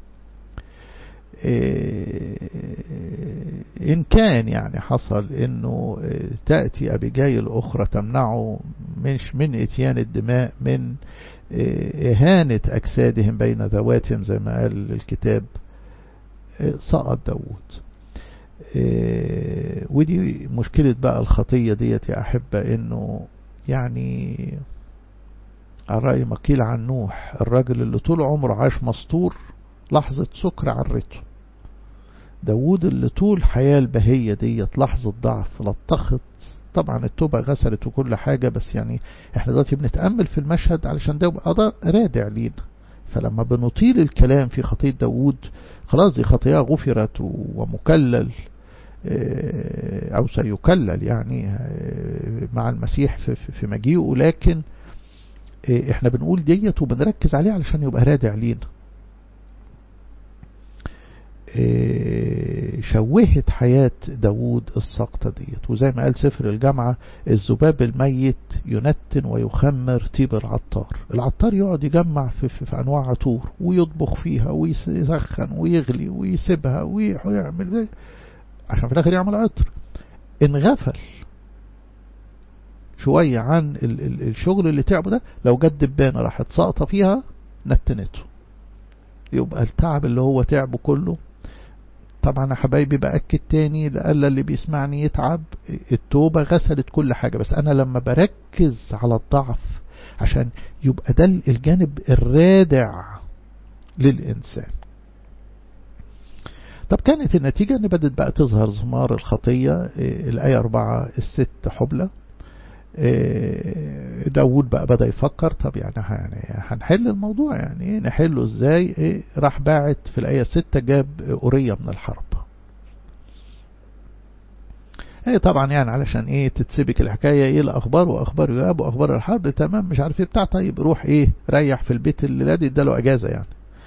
إيه إن كان يعني حصل إنه تأتي أبيجاي الأخرى تمنعه مش من إتيان الدماء من إهانة أجسادهم بين ذواتهم زي ما قال الكتاب سقط داود ودي مشكلة بقى الخطية ديت يا أحبة إنه يعني الرأي ما قيل عن نوح الراجل اللي طول عمره عاش مستور لحظة سكر عرته داود اللي طول حياة البهية ديت لحظة ضعف لطخت طبعا التوبة غسلت وكل حاجة بس يعني احنا دلوقتي بنتأمل في المشهد علشان ده يبقى رادع لينا فلما بنطيل الكلام في خطية داود خلاص دي خطيئة غفرت ومكلل أو سيكلل يعني مع المسيح في مجيئه لكن احنا بنقول ديت وبنركز عليه علشان يبقى رادع لينا شوهت حياة داود السقطة ديت وزي ما قال سفر الجامعة الذباب الميت ينتن ويخمر طيب العطار العطار يقعد يجمع في, في, في أنواع عطور ويطبخ فيها ويسخن ويغلي ويسيبها ويعمل زي عشان في الآخر يعمل عطر انغفل شوية عن ال ال الشغل اللي تعبه ده لو جت دبانة راحت ساقطة فيها نتنته يبقى التعب اللي هو تعبه كله طبعا يا حبايبي بأكد تاني لألا اللي بيسمعني يتعب التوبة غسلت كل حاجة بس أنا لما بركز على الضعف عشان يبقى ده الجانب الرادع للإنسان طب كانت النتيجة أن بدت بقى تظهر زمار الخطية الآية أربعة الست حبلة داود بقى بدأ يفكر طب يعني هنحل الموضوع يعني ايه نحله ازاي ايه راح باعت في الآية ستة جاب أورية من الحرب ايه طبعا يعني علشان ايه تتسبك الحكاية ايه الأخبار وأخبار يواب وأخبار الحرب تمام مش عارف ايه بتاع طيب روح ايه ريح في البيت اللي دي اداله أجازة يعني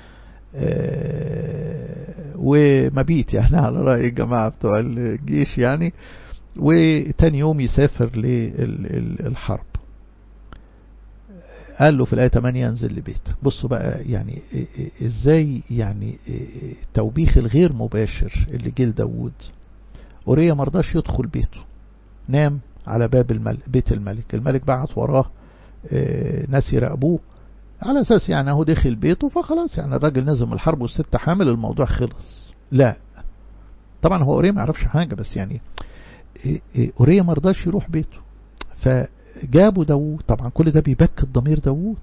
اه ومبيت يعني على رأي الجماعة بتوع الجيش يعني وتاني يوم يسافر للحرب قال له في الآية 8 ينزل لبيت بصوا بقى يعني ازاي يعني التوبيخ الغير مباشر اللي جه لداود أوريا مرضاش يدخل بيته نام على باب الملك بيت الملك الملك بعت وراه ناس يراقبوه على أساس يعني هو دخل بيته فخلاص يعني الراجل نزل من الحرب والست حامل الموضوع خلص لا طبعا هو أوريا ما يعرفش حاجة بس يعني أوريا مرضاش يروح بيته فجابوا داوود طبعا كل ده بيبكت ضمير داوود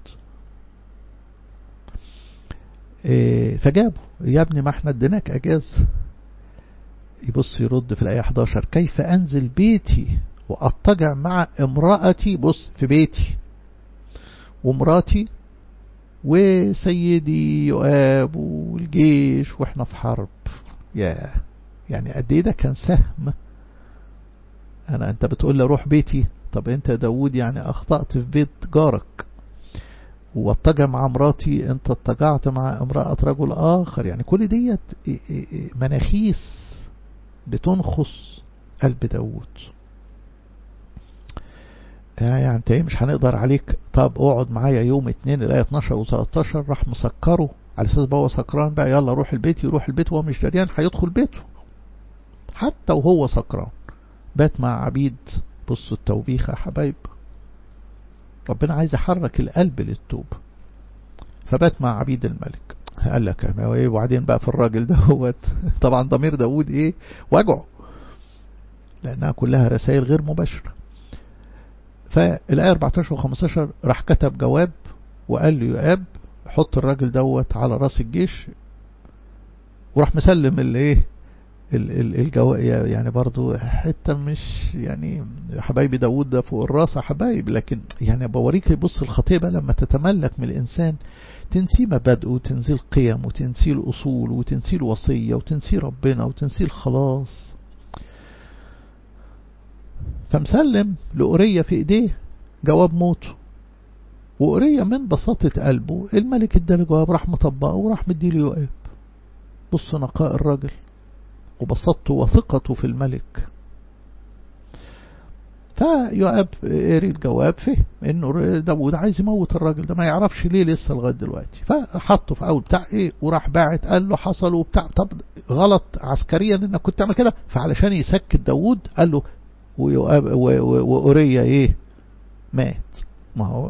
فجابوا يا ابني ما احنا اديناك اجازه يبص يرد في الآية 11 كيف أنزل بيتي وأضطجع مع امرأتي بص في بيتي ومراتي وسيدي يؤاب والجيش واحنا في حرب يا يعني قد ايه ده كان سهم انا انت بتقول لي روح بيتي طب انت يا داود يعني اخطأت في بيت جارك واتجع مع مراتي انت اتجعت مع امرأة رجل اخر يعني كل ديت مناخيس بتنخص قلب داود يعني انت ايه مش هنقدر عليك طب اقعد معايا يوم اتنين الايه 12 و13 راح مسكره على اساس بقى هو سكران بقى يلا روح البيت يروح البيت وهو مش دريان هيدخل بيته حتى وهو سكران بات مع عبيد بصوا التوبيخ يا حبايب ربنا عايز يحرك القلب للتوبة فبات مع عبيد الملك قال لك ايه وبعدين بقى في الراجل ده هو طبعا ضمير داود ايه وجعه لانها كلها رسائل غير مباشرة فالآية 14 و 15 راح كتب جواب وقال له يؤاب حط الراجل دوت على راس الجيش وراح مسلم الايه الجو يعني برضو حتة مش يعني حبايبي داود ده فوق الراس حبايب لكن يعني بوريك بص الخطية بقى لما تتملك من الإنسان تنسي مبادئه وتنسي القيم وتنسي الأصول وتنسي الوصية وتنسي ربنا وتنسي الخلاص فمسلم لأورية في إيديه جواب موته وأورية من بساطة قلبه الملك اداله جواب راح مطبقه وراح مديله يؤاب بص نقاء الرجل وبسطته وثقته في الملك فيؤاب قري الجواب فهم انه داود عايز يموت الراجل ده ما يعرفش ليه لسه لغايه دلوقتي فحطه في اول بتاع ايه وراح باعت قال له حصل وبتاع طب غلط عسكريا انك كنت تعمل كده فعلشان يسكت داود قال له ويؤاب وأوريا ايه مات ما هو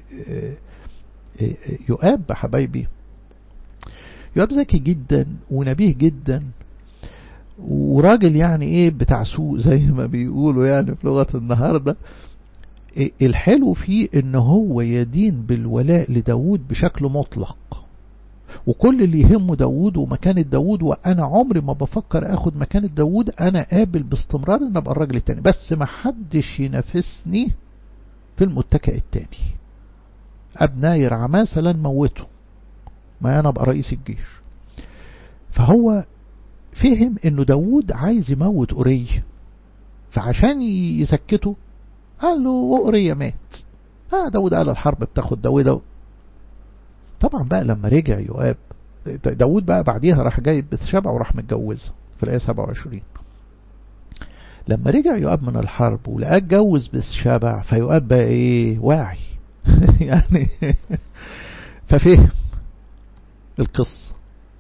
يؤاب حبايبي يؤاب ذكي جدا ونبيه جدا وراجل يعني ايه بتاع سوق زي ما بيقولوا يعني في لغة النهاردة الحلو فيه ان هو يدين بالولاء لداود بشكل مطلق وكل اللي يهمه داود ومكانة داود وانا عمري ما بفكر اخد مكانة داود انا قابل باستمرار ان ابقى الراجل التاني بس ما حدش ينافسني في المتكئ التاني ابناير عماسة لن موته ما انا ابقى رئيس الجيش فهو فهم انه داود عايز يموت أورية فعشان يسكته قال له أورية مات اه داود قال الحرب بتاخد داود طبعا بقى لما رجع يؤاب داود بقى بعديها راح جايب بثشبع وراح متجوزها في الآية 27 لما رجع يؤاب من الحرب ولقاه اتجوز بثشبع فيؤاب بقى ايه واعي يعني ففهم القصه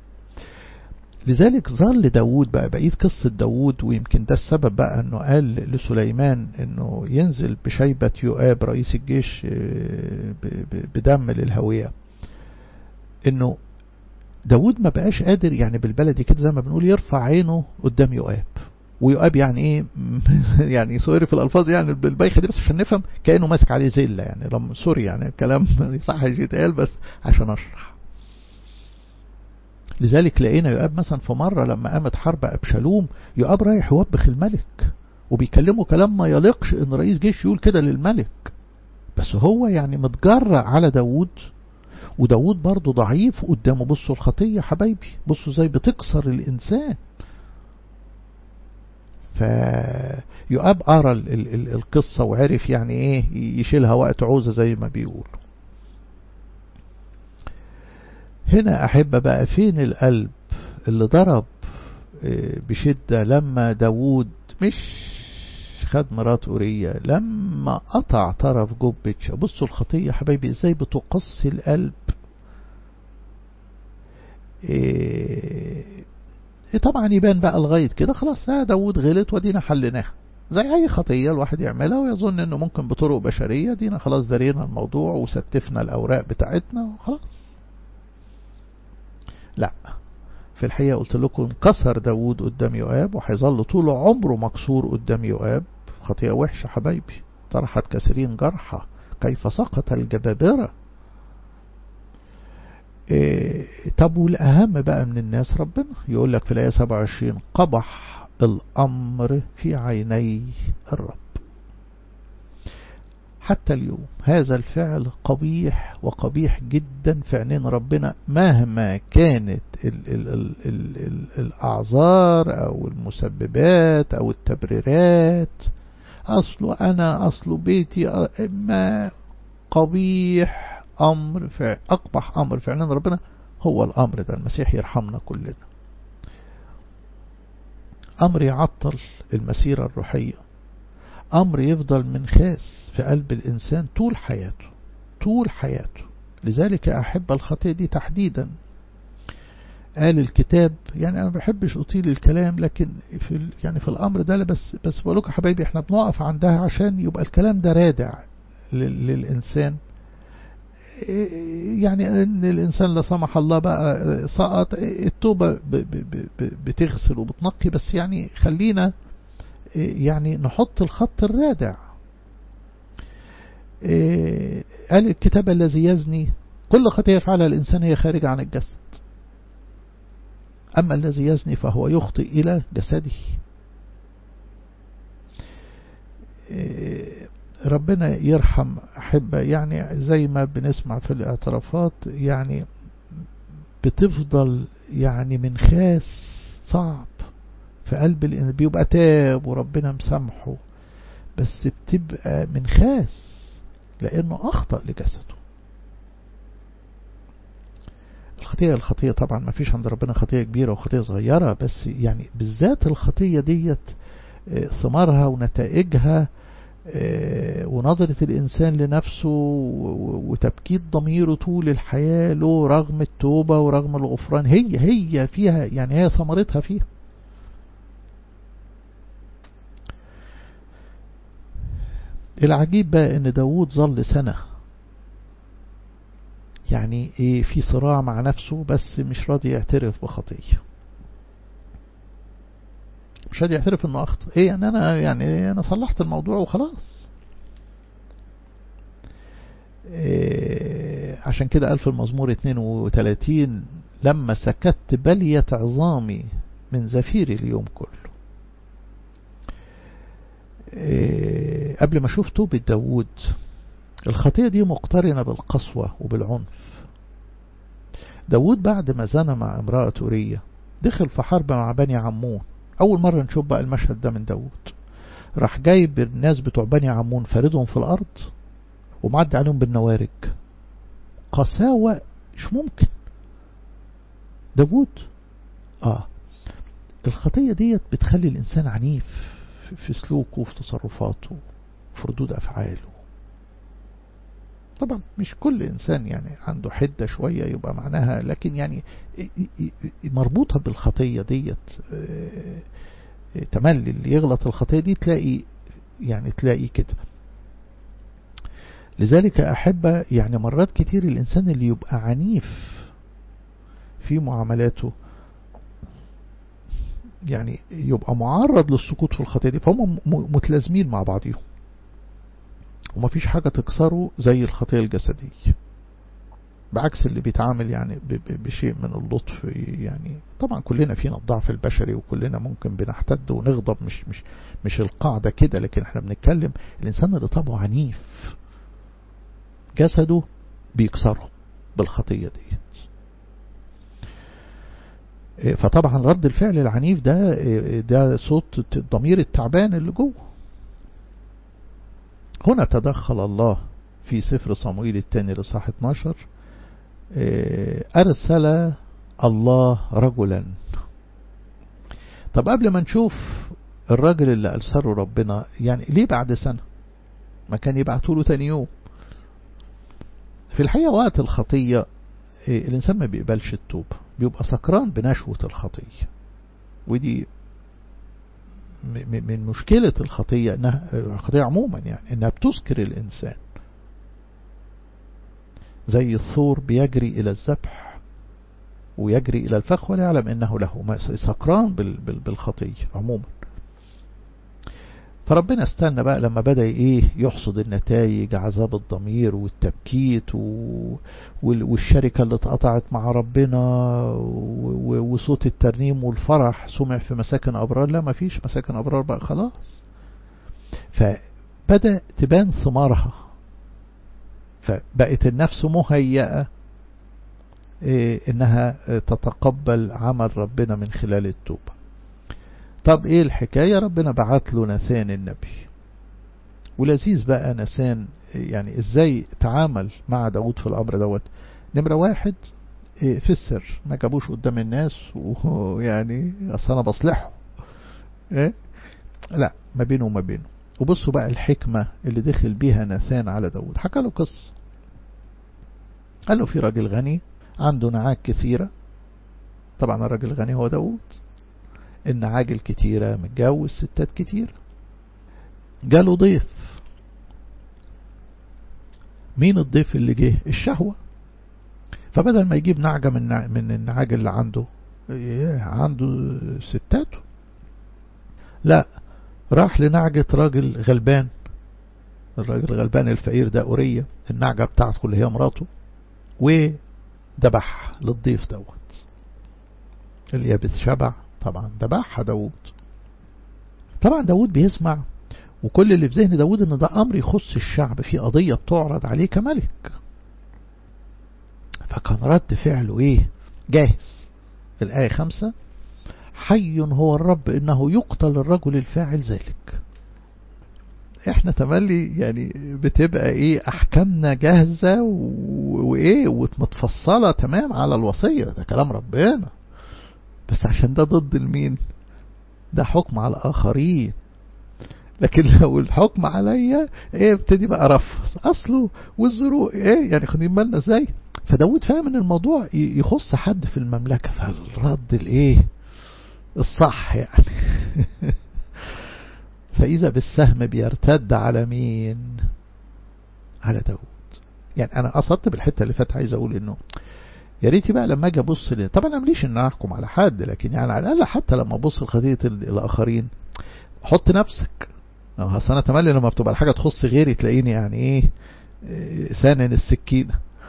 لذلك ظل داود بقى بقية قصة داود ويمكن ده السبب بقى انه قال لسليمان انه ينزل بشيبة يؤاب رئيس الجيش بدم للهوية انه داود ما بقاش قادر يعني بالبلدي كده زي ما بنقول يرفع عينه قدام يؤاب ويؤاب يعني ايه يعني سوري في الالفاظ يعني بالبايخه دي بس عشان نفهم كانه ماسك عليه زله يعني لما سوري يعني الكلام صح يتقال بس عشان اشرح لذلك لقينا يؤاب مثلا في مرة لما قامت حرب أبشالوم يؤاب رايح يوبخ الملك وبيكلمه كلام ما يليقش ان رئيس جيش يقول كده للملك بس هو يعني متجرأ على داود وداود برضه ضعيف قدامه بصوا الخطية حبايبي بصوا زي بتكسر الإنسان فيؤاب قرا القصة وعرف يعني ايه يشيلها وقت عوزة زي ما بيقولوا هنا أحب بقى فين القلب اللي ضرب بشدة لما داود مش خد مرات أورية لما قطع طرف جبتش بصوا الخطية حبايبي ازاي بتقصي القلب إيه طبعا يبان بقى لغاية كده خلاص اه داود غلط ودينا حلناها زي اي خطية الواحد يعملها ويظن انه ممكن بطرق بشرية دينا خلاص درينا الموضوع وستفنا الاوراق بتاعتنا وخلاص لا في الحقيقة قلت لكم انكسر داود قدام يؤاب وهيظل طول عمره مكسور قدام يؤاب خطيئة وحشة حبايبي طرحت كثيرين جرحى كيف سقط الجبابرة إيه طب والأهم بقى من الناس ربنا يقول لك في الآية 27 قبح الأمر في عيني الرب حتى اليوم هذا الفعل قبيح وقبيح جدا في عينين ربنا مهما كانت ال ال ال ال ال الأعذار أو المسببات أو التبريرات أصله أنا أصله بيتي ما قبيح أمر في أقبح أمر في عينين ربنا هو الأمر ده المسيح يرحمنا كلنا أمر يعطل المسيرة الروحية أمر يفضل منخاس في قلب الإنسان طول حياته طول حياته لذلك أحب الخطية دي تحديدا قال الكتاب يعني أنا ما بحبش أطيل الكلام لكن في يعني في الأمر ده بس بس بقول لكم حبايبي إحنا بنقف عندها عشان يبقى الكلام ده رادع للإنسان يعني ان الانسان لا سمح الله بقى سقط التوبة بتغسل وبتنقي بس يعني خلينا يعني نحط الخط الرادع قال الكتاب الذي يزني كل خطية يفعلها الإنسان هي خارجة عن الجسد أما الذي يزني فهو يخطئ إلى جسده ربنا يرحم أحبة يعني زي ما بنسمع في الاعترافات يعني بتفضل يعني من خاس صعب في قلب الإنسان بيبقى تاب وربنا مسامحه بس بتبقى من خاس لأنه أخطأ لجسده الخطية الخطية طبعا ما فيش عند ربنا خطية كبيرة وخطية صغيرة بس يعني بالذات الخطية ديت ثمارها ونتائجها ونظرة الإنسان لنفسه وتبكيت ضميره طول الحياة له رغم التوبة ورغم الغفران هي هي فيها يعني هي ثمرتها فيها العجيب بقى ان داود ظل سنة يعني ايه في صراع مع نفسه بس مش راضي يعترف بخطية مش راضي يعترف انه اخطأ ايه ان انا يعني انا صلحت الموضوع وخلاص إيه عشان كده قال في المزمور 32 لما سكت بليت عظامي من زفير اليوم كله إيه قبل ما اشوف توبة داود الخطية دي مقترنة بالقسوة وبالعنف داود بعد ما زنى مع امرأة أورية دخل في حرب مع بني عمون أول مرة نشوف بقى المشهد ده من داود راح جايب الناس بتوع بني عمون فاردهم في الأرض ومعدي عليهم بالنوارج قساوة مش ممكن داود آه الخطية ديت بتخلي الإنسان عنيف في سلوكه في تصرفاته في ردود أفعاله طبعا مش كل إنسان يعني عنده حدة شوية يبقى معناها لكن يعني مربوطة بالخطية ديت تملي اللي يغلط الخطية دي تلاقي يعني تلاقي كده لذلك أحب يعني مرات كتير الإنسان اللي يبقى عنيف في معاملاته يعني يبقى معرض للسقوط في الخطية دي فهم متلازمين مع بعضهم ومفيش حاجة تكسره زي الخطية الجسدية بعكس اللي بيتعامل يعني بشيء من اللطف يعني طبعا كلنا فينا الضعف البشري وكلنا ممكن بنحتد ونغضب مش مش مش القاعدة كده لكن احنا بنتكلم الإنسان اللي طبعه عنيف جسده بيكسره بالخطية دي فطبعا رد الفعل العنيف ده ده صوت الضمير التعبان اللي جوه هنا تدخل الله في سفر صمويل الثاني لصح 12 أرسل الله رجلا طب قبل ما نشوف الراجل اللي أرسله ربنا يعني ليه بعد سنة ما كان يبعتوا له تاني يوم في الحقيقة وقت الخطية الإنسان ما بيقبلش التوبة بيبقى سكران بنشوة الخطية ودي من مشكلة الخطية انها الخطية عموما يعني انها بتسكر الانسان زي الثور بيجري الى الذبح ويجري الى الفخ ولا يعلم انه له سكران بالخطية عموما فربنا استنى بقى لما بدأ ايه يحصد النتائج عذاب الضمير والتبكيت و... والشركة اللي اتقطعت مع ربنا و... وصوت الترنيم والفرح سمع في مساكن أبرار لا ما فيش مساكن أبرار بقى خلاص فبدأ تبان ثمارها فبقت النفس مهيئة إيه انها تتقبل عمل ربنا من خلال التوبة طب ايه الحكاية ربنا بعت له نثان النبي ولذيذ بقى نثان يعني ازاي تعامل مع داود في الامر دوت نمرة واحد في السر ما جابوش قدام الناس ويعني اصل انا بصلحه ايه لا ما بينه وما بينه وبصوا بقى الحكمة اللي دخل بيها نثان على داود حكى له قصة قال له في راجل غني عنده نعاج كثيرة طبعا الراجل الغني هو داود النعاج الكتيرة متجوز ستات كتير جاله ضيف مين الضيف اللي جه الشهوة فبدل ما يجيب نعجة من من النعاج اللي عنده عنده ستاته لا راح لنعجة راجل غلبان الراجل الغلبان الفقير ده أورية النعجة بتاعته اللي هي مراته وذبح للضيف دوت اللي هي بتشبع طبعا ذبحها داود طبعا داود بيسمع وكل اللي في ذهن داود ان ده امر يخص الشعب في قضية بتعرض عليه كملك فكان رد فعله ايه جاهز في الآية خمسة حي هو الرب إنه يقتل الرجل الفاعل ذلك احنا تملي يعني بتبقى ايه احكامنا جاهزة وايه ومتفصلة تمام على الوصية ده كلام ربنا بس عشان ده ضد المين ده حكم على الاخرين لكن لو الحكم عليا ايه ابتدي بقى ارفص اصله والظروف ايه يعني خدين بالنا ازاي فداود فاهم ان الموضوع يخص حد في المملكة فالرد الايه الصح يعني فإذا بالسهم بيرتد على مين على داود يعني أنا قصدت بالحتة اللي فات عايز أقول إنه يا ريتي بقى لما أجي أبص طبعا أنا مليش إن أحكم على حد لكن يعني على الأقل حتى لما أبص لقضية الآخرين حط نفسك أصل أنا تملي لما بتبقى الحاجة تخص غيري تلاقيني يعني إيه سانن السكينة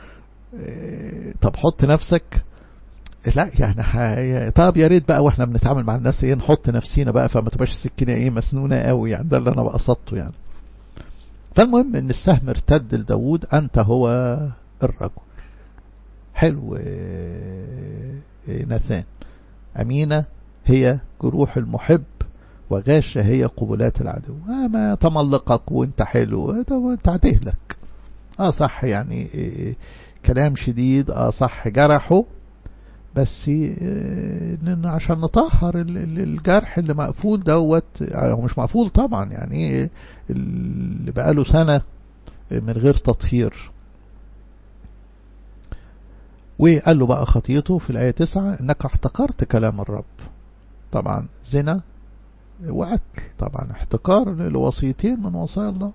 طب حط نفسك لا يعني حي... طب يا ريت بقى واحنا بنتعامل مع الناس ايه نحط نفسينا بقى فما تبقاش السكينه ايه مسنونه قوي يعني ده اللي انا بقصدته يعني فالمهم ان السهم ارتد لداود انت هو الرجل حلو ناثان امينه هي جروح المحب وغاشة هي قبلات العدو آه ما تملقك وانت حلو وانت هتهلك اه صح يعني إيه كلام شديد اه صح جرحه بس عشان نطهر الجرح اللي مقفول دوت هو مش مقفول طبعا يعني اللي بقاله سنة من غير تطهير وقال له بقى خطيته في الآية 9 انك احتقرت كلام الرب طبعا زنا وقتل طبعا احتقار لوصيتين من وصايا الله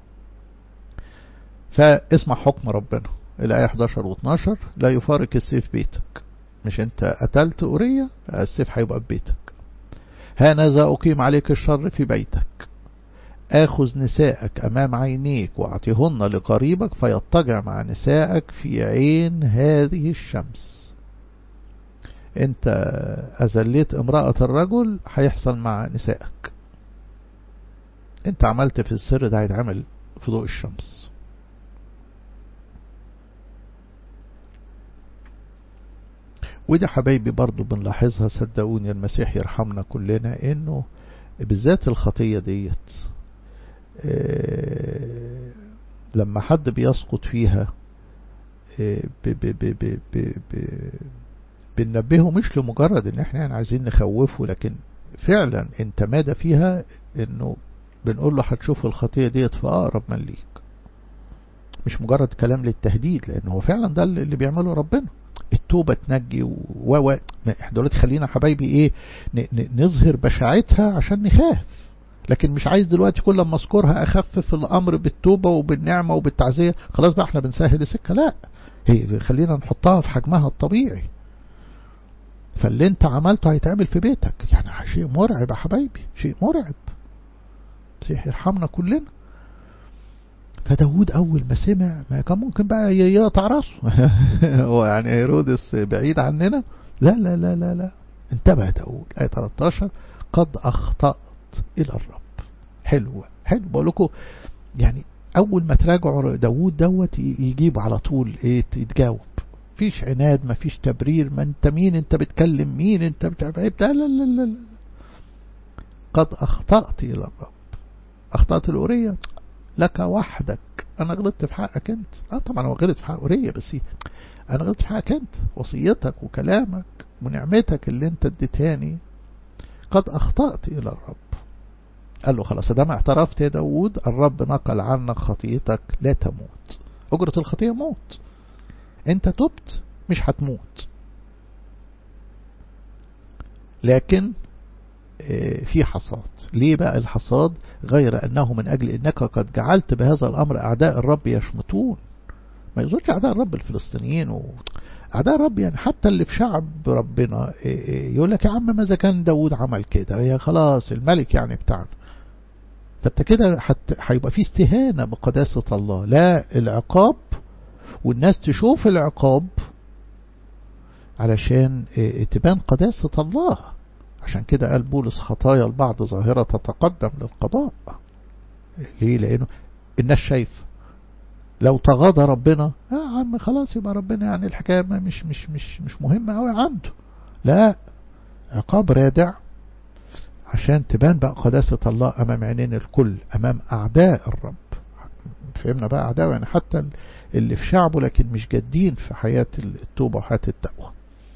فاسمع حكم ربنا الآية 11 و 12 لا يفارق السيف بيتك مش انت قتلت أورية السيف هيبقى في بيتك هانذا أقيم عليك الشر في بيتك آخذ نساءك أمام عينيك وأعطيهن لقريبك فيضطجع مع نسائك في عين هذه الشمس انت أذليت امرأة الرجل هيحصل مع نسائك انت عملت في السر ده هيتعمل في ضوء الشمس وده حبايبي برضو بنلاحظها صدقوني المسيح يرحمنا كلنا انه بالذات الخطية ديت اه لما حد بيسقط فيها اه بننبهه مش لمجرد ان احنا يعني عايزين نخوفه لكن فعلا انت مادة فيها انه بنقول له هتشوف الخطية ديت في اقرب من ليك مش مجرد كلام للتهديد لان هو فعلا ده اللي بيعمله ربنا التوبة تنجي و و احنا دلوقتي خلينا حبايبي ايه نظهر بشاعتها عشان نخاف لكن مش عايز دلوقتي كل ما اذكرها اخفف الامر بالتوبة وبالنعمة وبالتعزية خلاص بقى احنا بنسهل السكة لا هي خلينا نحطها في حجمها الطبيعي فاللي انت عملته هيتعمل في بيتك يعني شيء مرعب يا حبايبي شيء مرعب مسيح يرحمنا كلنا فداود أول ما سمع ما كان ممكن بقى يقطع راسه هو يعني هيرودس بعيد عننا لا لا لا لا لا انتبه داود آية 13 قد أخطأت إلى الرب حلوة حلو بقول لكم يعني أول ما تراجعوا داود دوت يجيب على طول إيه يتجاوب فيش عناد ما فيش تبرير ما انت مين انت بتكلم مين انت بتعرف ايه لا لا لا لا قد أخطأت إلى الرب أخطأت الأورية لك وحدك أنا غلطت في حقك أنت آه طبعا هو غلط في حق أورية بس أنا غلطت في حقك أنت وصيتك وكلامك ونعمتك اللي أنت اديتهاني قد أخطأت إلى الرب قال له خلاص دام اعترفت يا داود الرب نقل عنك خطيتك لا تموت أجرة الخطية موت أنت تبت مش هتموت لكن في حصاد ليه بقى الحصاد غير أنه من أجل أنك قد جعلت بهذا الأمر أعداء الرب يشمتون ما يقصدش أعداء الرب الفلسطينيين و... أعداء الرب يعني حتى اللي في شعب ربنا يقول لك يا عم ماذا كان داود عمل كده هي خلاص الملك يعني بتاعنا فانت كده حت... هيبقى في استهانة بقداسة الله لا العقاب والناس تشوف العقاب علشان تبان قداسة الله عشان كده قال بولس خطايا البعض ظاهرة تتقدم للقضاء ليه لأنه الناس شايف لو تغاضى ربنا يا عم خلاص يبقى ربنا يعني الحكاية مش مش مش مش مهمة قوي عنده لا عقاب رادع عشان تبان بقى قداسة الله أمام عينين الكل أمام أعداء الرب فهمنا بقى أعداء يعني حتى اللي في شعبه لكن مش جادين في حياة التوبة وحياة التقوى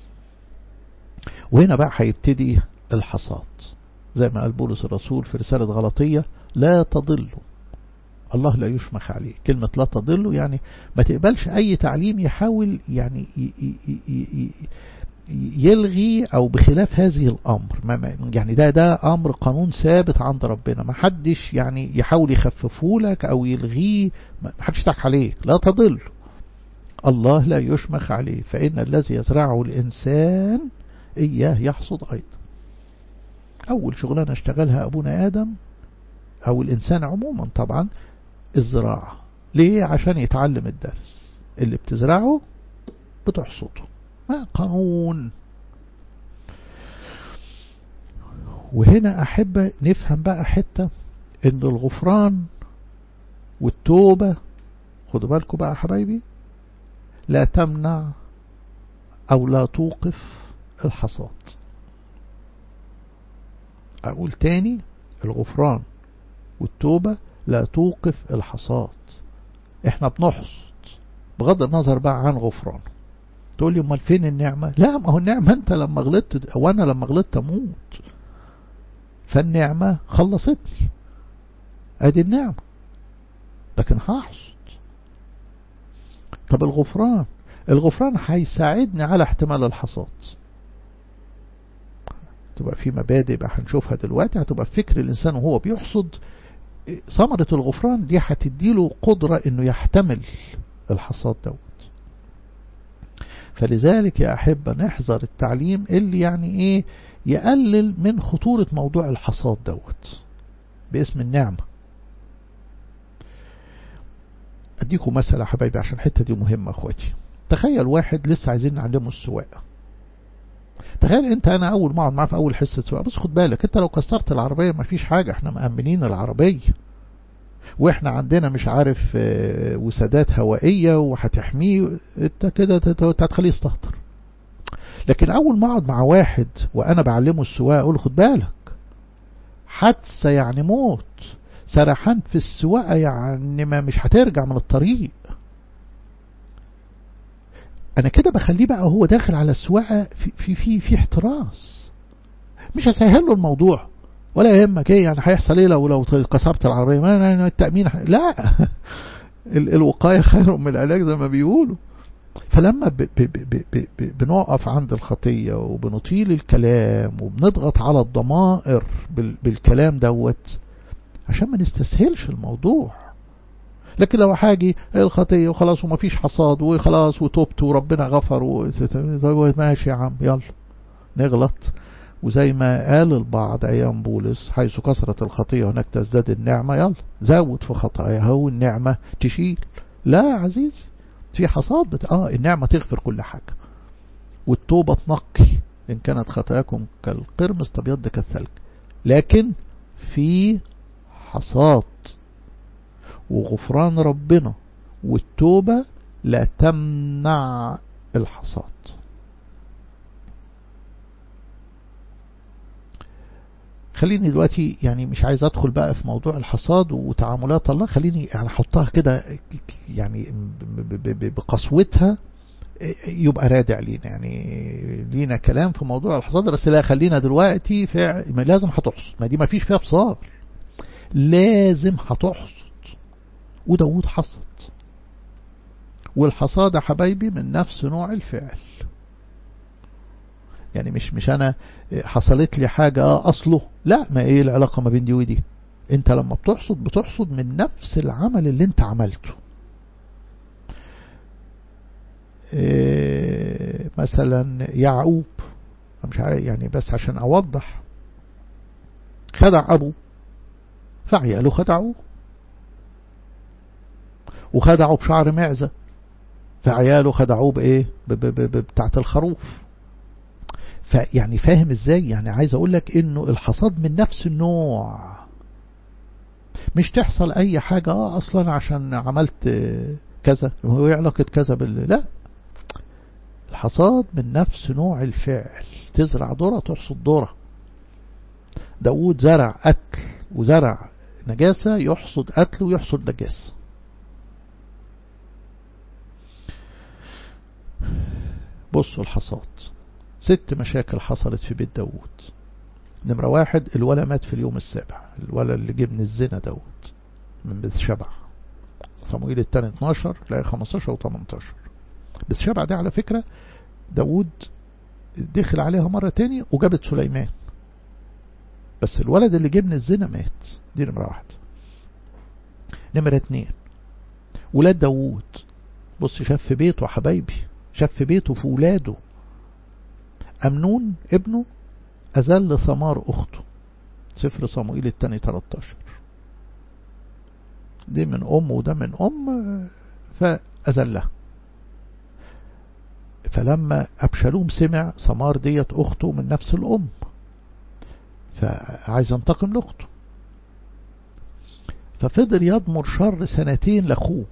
وهنا بقى هيبتدي الحصاد زي ما قال بولس الرسول في رسالة غلطية لا تضلوا الله لا يشمخ عليه كلمة لا تضلوا يعني ما تقبلش أي تعليم يحاول يعني يلغي أو بخلاف هذه الأمر يعني ده ده أمر قانون ثابت عند ربنا ما حدش يعني يحاول يخففه لك أو يلغيه ما حدش يضحك عليك لا تضل الله لا يشمخ عليه فإن الذي يزرعه الإنسان إياه يحصد أيضا أول شغلانة اشتغلها أبونا آدم أو الإنسان عموما طبعا الزراعة ليه عشان يتعلم الدرس اللي بتزرعه بتحصده ما قانون وهنا أحب نفهم بقى حتة إن الغفران والتوبة خدوا بالكم بقى حبايبي لا تمنع أو لا توقف الحصاد أقول تاني الغفران والتوبة لا توقف الحصاد احنا بنحصد بغض النظر بقى عن غفران تقول لي امال فين النعمة لا ما هو النعمة انت لما غلطت او انا لما غلطت اموت فالنعمة خلصتني ادي النعمة لكن هحصد طب الغفران الغفران هيساعدني على احتمال الحصاد تبقى في مبادئ بقى هنشوفها دلوقتي هتبقى فكر الإنسان وهو بيحصد ثمرة الغفران دي هتديله قدرة انه يحتمل الحصاد دوت فلذلك يا أحبة نحذر التعليم اللي يعني ايه يقلل من خطورة موضوع الحصاد دوت باسم النعمة أديكم مثل يا حبايبي عشان الحتة دي مهمة أخواتي تخيل واحد لسه عايزين نعلمه السواقة تخيل انت انا اول ما اقعد معاه في اول حصه سواقه بس خد بالك انت لو كسرت العربيه ما فيش حاجه احنا مأمنين العربيه واحنا عندنا مش عارف وسادات هوائيه وهتحميه انت كده هتخليه يستهتر لكن اول ما اقعد مع واحد وانا بعلمه السواقه اقول خد بالك حادثه يعني موت سرحان في السواقه يعني ما مش هترجع من الطريق انا كده بخليه بقى هو داخل على السواقه في في في, في احتراس مش هسهل له الموضوع ولا يهمك ايه يعني هيحصل ايه لو لو كسرت العربيه ما التامين ح... لا الوقايه خير من العلاج زي ما بيقولوا فلما ب ب ب ب ب بنقف عند الخطيه وبنطيل الكلام وبنضغط على الضمائر بال بالكلام دوت عشان ما نستسهلش الموضوع لكن لو حاجي الخطية وخلاص وما فيش حصاد وخلاص وتوبت وربنا غفر و... ماشي يا عم يلا نغلط وزي ما قال البعض أيام بولس حيث كثرت الخطية هناك تزداد النعمة يلا زود في خطاياها والنعمة تشيل لا يا عزيزي في حصاد بت... اه النعمة تغفر كل حاجة والتوبة تنقي إن كانت خطاياكم كالقرمز تبيض كالثلج لكن في حصاد وغفران ربنا والتوبة لا تمنع الحصاد خليني دلوقتي يعني مش عايز ادخل بقى في موضوع الحصاد وتعاملات الله خليني يعني احطها كده يعني بقسوتها يبقى رادع لينا يعني لينا كلام في موضوع الحصاد بس لا خلينا دلوقتي في لازم هتحصد ما دي ما فيش فيها بصار لازم هتحصد وداود حصد والحصاد يا حبايبي من نفس نوع الفعل يعني مش مش انا حصلت لي حاجة اه اصله لا ما ايه العلاقة ما بين دي ودي انت لما بتحصد بتحصد من نفس العمل اللي انت عملته مثلا يعقوب مش يعني بس عشان أوضح خدع أبوه فعياله خدعوه وخدعوا بشعر معزة فعياله خدعوه بإيه بتاعت الخروف فيعني فاهم ازاي يعني عايز اقول لك انه الحصاد من نفس النوع مش تحصل اي حاجة اه اصلا عشان عملت كذا هو علاقة كذا بال لا الحصاد من نفس نوع الفعل تزرع ذرة تحصد ذرة داود زرع قتل وزرع نجاسة يحصد قتل ويحصد نجاسة بصوا الحصاد ست مشاكل حصلت في بيت داود نمرة واحد الولا مات في اليوم السابع الولا اللي جه من الزنا داود من بيت شبع صمويل التاني 12 تلاقي 15 و 18 بس شبع دي على فكرة داود دخل عليها مرة تاني وجابت سليمان بس الولد اللي جه من الزنا مات دي نمرة واحد نمرة اتنين ولاد داود بص شاف في بيته حبايبي شاف في بيته في ولاده أمنون ابنه أزل ثمار أخته سفر صموئيل الثاني 13 دي من أم وده من أم فأزلها فلما أبشالوم سمع ثمار ديت أخته من نفس الأم فعايز ينتقم لأخته ففضل يضمر شر سنتين لأخوه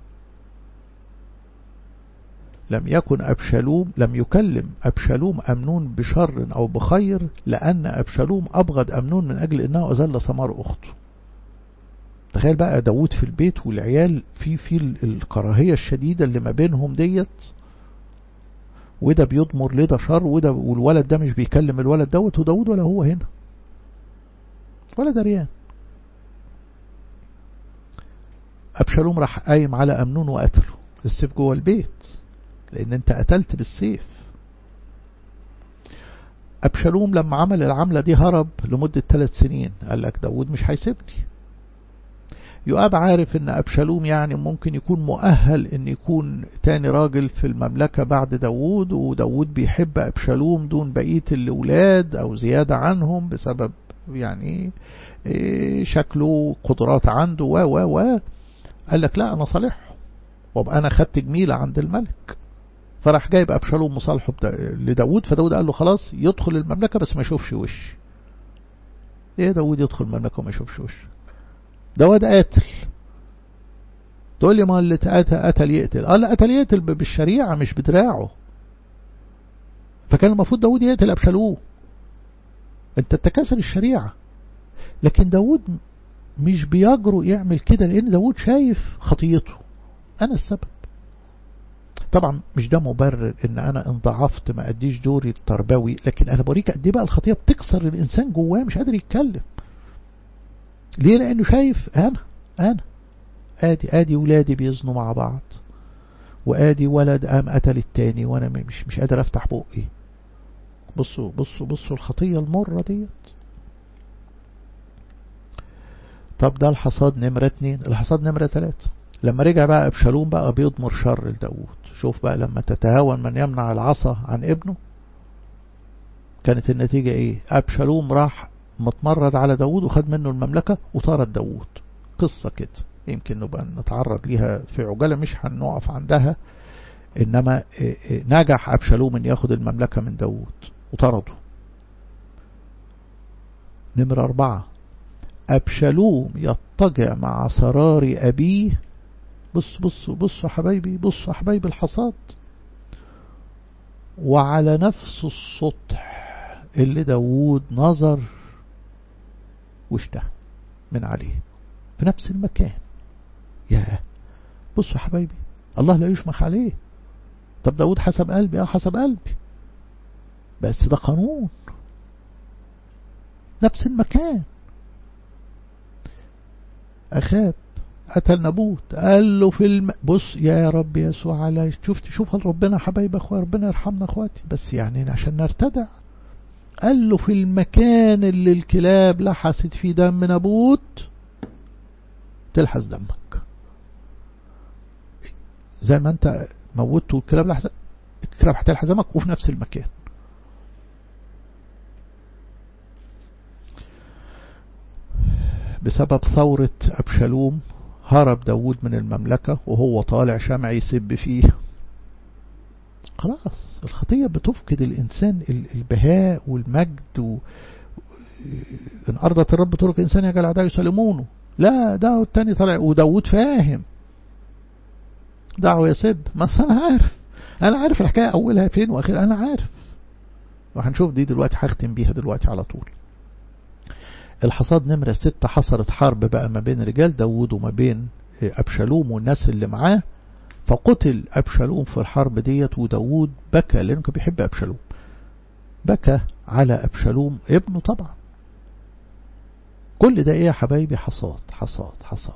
لم يكن أبشالوم لم يكلم أبشالوم أمنون بشر أو بخير لأن أبشالوم أبغض أمنون من أجل أنه أزل ثمار أخته تخيل بقى داود في البيت والعيال في في الكراهية الشديدة اللي ما بينهم ديت وده بيضمر لده شر وده والولد ده مش بيكلم الولد دوت وداود ولا هو هنا ولا دريان أبشالوم راح قايم على أمنون وقتله السيف جوه البيت لأن أنت قتلت بالسيف أبشالوم لما عمل العملة دي هرب لمدة ثلاث سنين قال لك داود مش هيسيبني يؤاب عارف ان أبشالوم يعني ممكن يكون مؤهل ان يكون تاني راجل في المملكة بعد داود وداود بيحب أبشالوم دون بقية الأولاد أو زيادة عنهم بسبب يعني شكله قدرات عنده و و و قال لك لا أنا صالحه وابقى أنا خدت جميلة عند الملك فراح جايب أبشالوم مصالحه لداود فداود قال له خلاص يدخل المملكة بس ما يشوفش وش ايه داود يدخل المملكة وما يشوفش وش داود قاتل تقول لي ما اللي قتل يقتل قال لا قتل يقتل بالشريعة مش بدراعه فكان المفروض داود يقتل أبشالوم انت تكسر الشريعة لكن داود مش بيجرؤ يعمل كده لان داود شايف خطيته انا السبب طبعا مش ده مبرر ان انا ان ضعفت ما اديش دوري التربوي لكن انا بوريك قد ايه بقى الخطيه بتكسر الانسان جواه مش قادر يتكلم ليه لانه شايف انا انا ادي ادي ولادي بيزنوا مع بعض وادي ولد قام قتل التاني وانا مش مش قادر افتح بقي بصوا بصوا بصوا الخطيه المره ديت طب ده الحصاد نمرة اتنين الحصاد نمرة تلاتة لما رجع بقى أبشالوم بقى بيضمر شر لداود شوف بقى لما تتهاون من يمنع العصا عن ابنه كانت النتيجة ايه أبشالوم راح متمرد على داود وخد منه المملكة وطارد داود قصة كده يمكن نبقى نتعرض ليها في عجالة مش هنقف عندها إنما نجح أبشالوم أن ياخد المملكة من داود وطرده نمرة أربعة أبشالوم يضطجع مع سرار أبيه بص بص بص حبايبي بص حبايبي الحصاد وعلى نفس السطح اللي داود نظر واشتهى من عليه في نفس المكان يا بصوا حبايبي الله لا يشمخ عليه طب داود حسب قلبي اه حسب قلبي بس ده قانون نفس المكان أخاب قتل نبوت قال له في الم... بص يا رب يسوع على شفت شوف ربنا حبايب اخويا ربنا يرحمنا اخواتي بس يعني عشان نرتدع قال له في المكان اللي الكلاب لحست فيه دم نبوت تلحس دمك زي ما انت موتت والكلاب لحست اتربحت الحزامك وفي نفس المكان بسبب ثورة أبشالوم هرب داود من المملكة وهو طالع شمع يسب فيه خلاص الخطية بتفقد الإنسان البهاء والمجد و... إن أرضت الرب طرق إنسان يجعل أعداء يسلمونه لا ده التاني طالع وداود فاهم دعوة يسب ما أنا عارف أنا عارف الحكاية أولها فين وآخرها أنا عارف وهنشوف دي دلوقتي هختم بيها دلوقتي على طول الحصاد نمرة ستة حصلت حرب بقى ما بين رجال داود وما بين أبشالوم والناس اللي معاه فقتل أبشالوم في الحرب ديت وداود بكى لأنه كان بيحب أبشالوم بكى على أبشالوم ابنه طبعا كل ده ايه يا حبايبي حصاد حصاد حصاد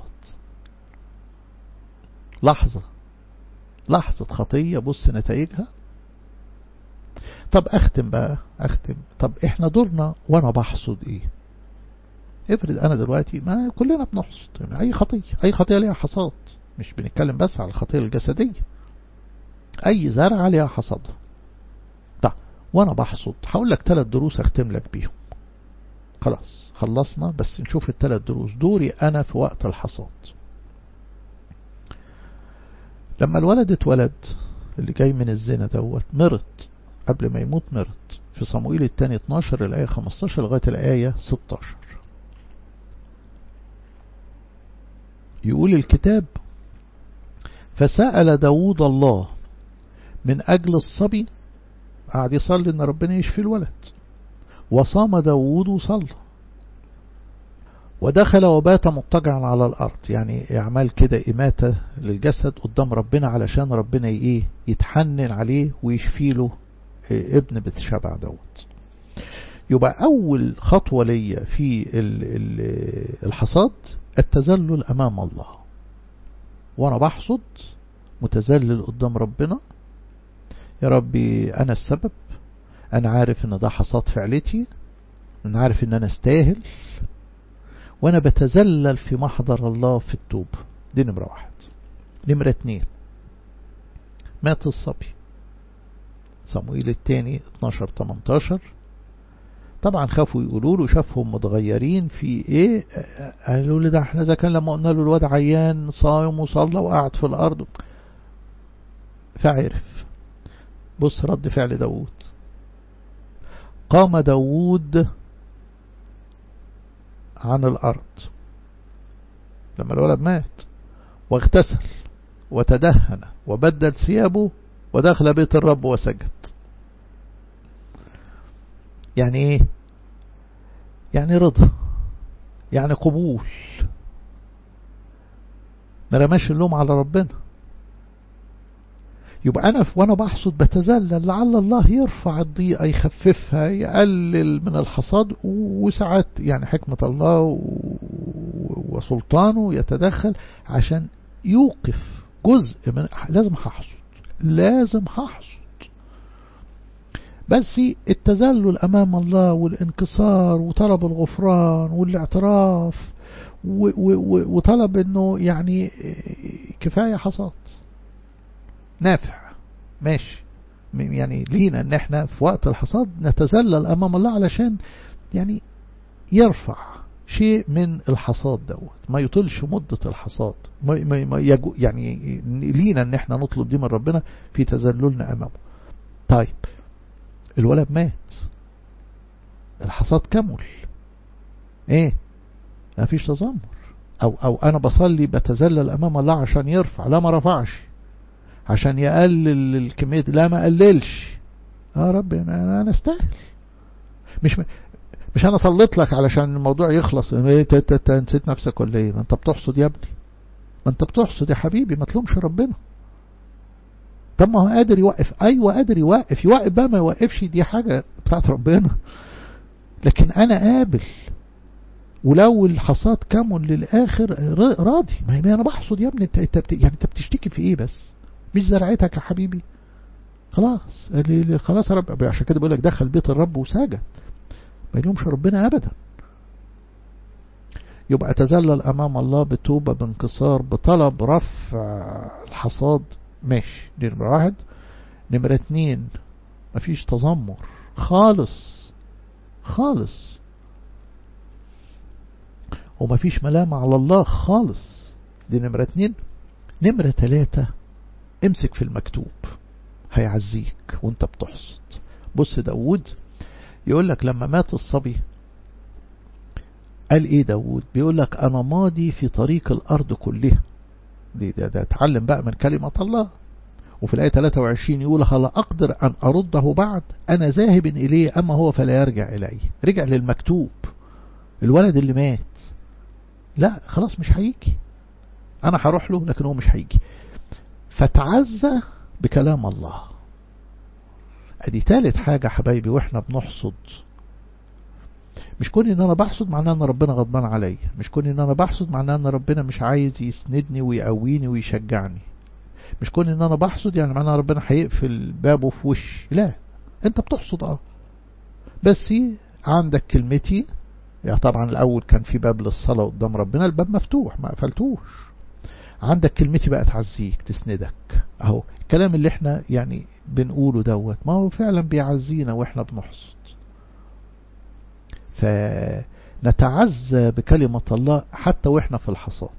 لحظة لحظة خطية بص نتائجها طب اختم بقى اختم طب احنا دورنا وانا بحصد ايه افرض انا دلوقتي ما كلنا بنحصد يعني اي خطية اي خطية ليها حصاد مش بنتكلم بس على الخطية الجسدية اي زرعة ليها حصادها طب وانا بحصد هقول لك ثلاث دروس اختم لك بيهم خلاص خلصنا بس نشوف الثلاث دروس دوري انا في وقت الحصاد لما الولد اتولد اللي جاي من الزنا دوت مرض قبل ما يموت مرض في صموئيل الثاني 12 الآية 15 لغاية الآية 16 يقول الكتاب فسأل داود الله من أجل الصبي قعد يصلي ان ربنا يشفي الولد وصام داود وصلى ودخل وبات مضطجعا على الأرض يعني أعمال كده إماتة للجسد قدام ربنا علشان ربنا إيه يتحنن عليه ويشفي له ابن بتشبع دوت يبقى أول خطوة ليا في الحصاد التذلل أمام الله وأنا بحصد متذلل قدام ربنا يا ربي أنا السبب أنا عارف إن ده حصاد فعلتي أنا عارف إن أنا استاهل وأنا بتذلل في محضر الله في التوب دي نمرة واحد نمرة اتنين مات الصبي صموئيل الثاني 12-18 طبعا خافوا يقولوا له شافهم متغيرين في ايه قالوا لي ده احنا اذا كان لما قلنا له الواد عيان صايم وصلى وقعد في الارض فعرف بص رد فعل داود قام داود عن الأرض لما الولد مات واغتسل وتدهن وبدل ثيابه ودخل بيت الرب وسجد يعني ايه يعني رضا يعني قبول ما رماش اللوم على ربنا يبقى أنا وأنا بحصد بتذلل لعل الله يرفع الضيقة يخففها يقلل من الحصاد وساعات يعني حكمة الله وسلطانه يتدخل عشان يوقف جزء من لازم هحصد لازم هحصد بس التذلل أمام الله والانكسار وطلب الغفران والاعتراف وطلب انه يعني كفاية حصاد نافع ماشي يعني لينا ان احنا في وقت الحصاد نتذلل امام الله علشان يعني يرفع شيء من الحصاد دوت ما يطولش مدة الحصاد ما ما ما يجو يعني لينا ان احنا نطلب دي من ربنا في تذللنا امامه طيب الولد مات الحصاد كمل ايه ما فيش تذمر او او انا بصلي بتذلل امام الله عشان يرفع لا ما رفعش عشان يقلل الكمية لا ما قللش يا رب انا انا استاهل مش مش انا صليت لك علشان الموضوع يخلص انت نسيت نفسك ولا ايه ما انت بتحصد يا ابني ما انت بتحصد يا حبيبي ما تلومش ربنا طب ما هو قادر يوقف ايوه قادر يوقف يوقف بقى ما يوقفش دي حاجة بتاعت ربنا لكن انا قابل ولو الحصاد كمل للاخر راضي ما هي انا بحصد يا ابني انت انت يعني انت بتشتكي في ايه بس مش زرعتك يا حبيبي خلاص خلاص يا رب عشان كده بيقول لك دخل بيت الرب وسجد ما يلومش ربنا ابدا يبقى تذلل امام الله بتوبة بانكسار بطلب رفع الحصاد ماشي دي نمرة واحد نمرة اتنين مفيش تذمر خالص خالص ومفيش ملامة على الله خالص دي نمرة اتنين نمرة تلاتة امسك في المكتوب هيعزيك وانت بتحصد بص داود يقول لك لما مات الصبي قال ايه داود بيقول لك انا ماضي في طريق الارض كلها دي ده, ده اتعلم بقى من كلمة الله وفي الآية 23 يقول هل أقدر أن أرده بعد أنا ذاهب إليه أما هو فلا يرجع إلي رجع للمكتوب الولد اللي مات لا خلاص مش هيجي أنا هروح له لكن هو مش هيجي فتعزى بكلام الله ادي تالت حاجة حبايبي واحنا بنحصد مش كون ان انا بحصد معناه ان ربنا غضبان عليا مش كون ان انا بحصد معناه ان ربنا مش عايز يسندني ويقويني ويشجعني مش كون ان انا بحصد يعني معناه ربنا هيقفل بابه في وشي لا انت بتحصد اه بس عندك كلمتي يعني طبعا الاول كان في باب للصلاة قدام ربنا الباب مفتوح ما قفلتوش عندك كلمتي بقى تعزيك تسندك اهو الكلام اللي احنا يعني بنقوله دوت ما هو فعلا بيعزينا واحنا بنحصد فنتعزى بكلمة الله حتى واحنا في الحصاد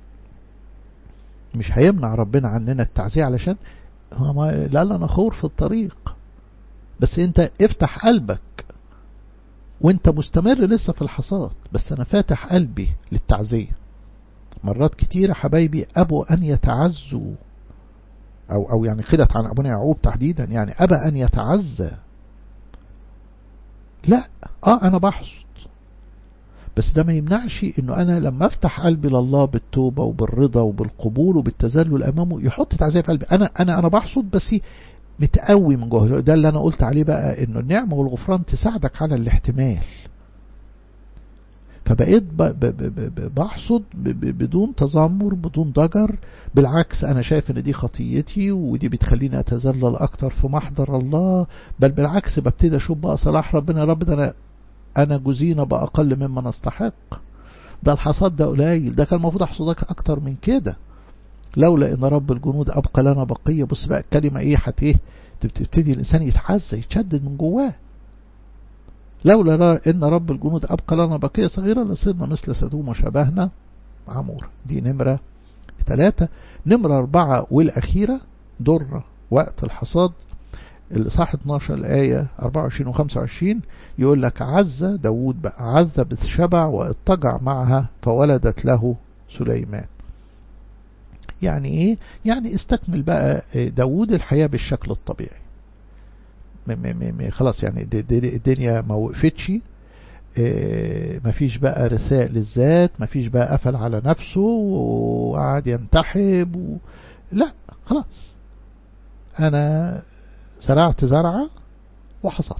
مش هيمنع ربنا عننا التعزية علشان لا لا نخور في الطريق بس انت افتح قلبك وانت مستمر لسه في الحصاد بس انا فاتح قلبي للتعزية مرات كتيرة حبايبي أبوا أن يتعزوا أو, أو يعني خدت عن أبونا يعقوب تحديدا يعني أبى أن يتعزى لا آه أنا بحصد بس ده ما يمنعش انه انا لما افتح قلبي لله بالتوبة وبالرضا وبالقبول وبالتذلل امامه يحط تعزية في قلبي انا انا انا بحصد بس متقوي من جوه ده اللي انا قلت عليه بقى انه النعمة والغفران تساعدك على الاحتمال فبقيت بحصد بدون تذمر بدون ضجر بالعكس أنا شايف أن دي خطيتي ودي بتخليني أتذلل أكتر في محضر الله بل بالعكس ببتدي أشوف بقى صلاح ربنا يا رب ده أنا, أنا جزينة بأقل مما نستحق ده الحصاد ده قليل ده كان المفروض أحصدك أكتر من كده لولا ان رب الجنود ابقى لنا بقيه بص بقى الكلمه ايه حت ايه تبتدي الانسان يتحزى يتشدد من جواه لولا ان رب الجنود ابقى لنا بقيه صغيره لصرنا مثل سدوم وشبهنا عمور دي نمره ثلاثة نمرة أربعة والأخيرة در وقت الحصاد الإصحاح 12 الآية 24 و 25 يقول لك عز داود بقى عز بالشبع واضطجع معها فولدت له سليمان يعني ايه يعني استكمل بقى داود الحياة بالشكل الطبيعي خلاص يعني الدنيا ما وقفتش مفيش بقى رثاء للذات مفيش بقى قفل على نفسه وقعد ينتحب و... لا خلاص انا زرعت زرعة وحصدت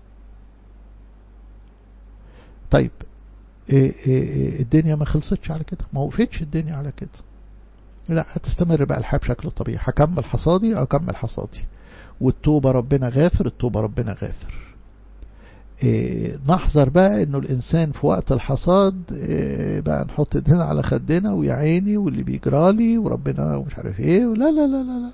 طيب الدنيا ما خلصتش على كده ما وقفتش الدنيا على كده لا هتستمر بقى الحياة بشكل طبيعي هكمل حصادي أو أكمل حصادي والتوبة ربنا غافر التوبة ربنا غافر إيه نحذر بقى انه الانسان في وقت الحصاد إيه بقى نحط ايدينا على خدنا ويا عيني واللي بيجرالي وربنا ومش عارف ايه لا لا لا لا, لا.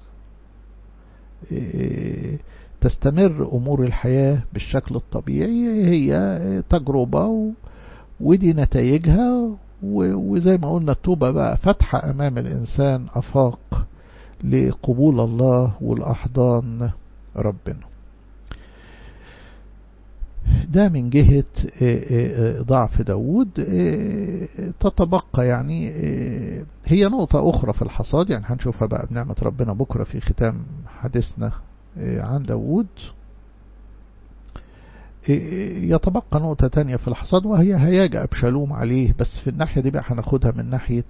إيه تستمر امور الحياة بالشكل الطبيعي هي تجربة و... ودي نتائجها وزي ما قلنا التوبة بقى فتحة أمام الإنسان أفاق لقبول الله والأحضان ربنا ده من جهة ضعف داود تتبقى يعني هي نقطة أخرى في الحصاد يعني هنشوفها بقى بنعمة ربنا بكرة في ختام حديثنا عن داود يتبقى نقطة تانية في الحصاد وهي هياج أبشالوم عليه بس في الناحية دي بقى هناخدها من ناحية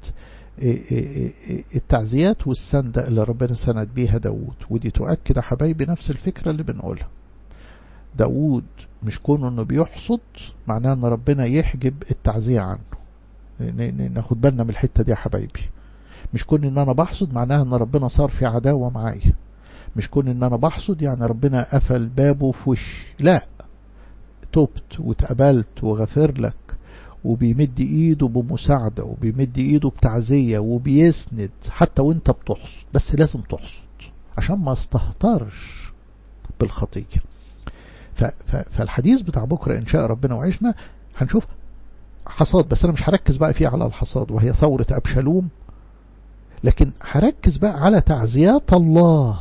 التعزيات والسندة اللي ربنا سند بيها داود ودي تؤكد يا حبايبي نفس الفكرة اللي بنقولها داود مش كونه انه بيحصد معناه ان ربنا يحجب التعزية عنه ناخد بالنا من الحتة دي يا حبايبي مش كون ان انا بحصد معناها ان ربنا صار في عداوة معايا مش كون ان انا بحصد يعني ربنا قفل بابه في وشي لا تبت واتقبلت وغفر لك وبيمد ايده بمساعدة وبيمد ايده بتعزية وبيسند حتى وانت بتحصد بس لازم تحصد عشان ما استهترش بالخطية فالحديث بتاع بكرة إن شاء ربنا وعشنا هنشوف حصاد بس أنا مش هركز بقى فيه على الحصاد وهي ثورة أبشالوم لكن هركز بقى على تعزيات الله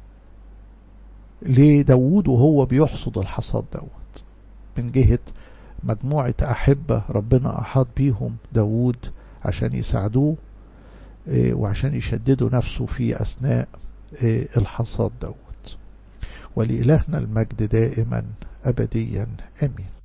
لداود وهو بيحصد الحصاد دوت من جهة مجموعة أحبة ربنا أحاط بيهم داود عشان يساعدوه وعشان يشددوا نفسه في أثناء الحصاد دوت ولإلهنا المجد دائما أبديا أمين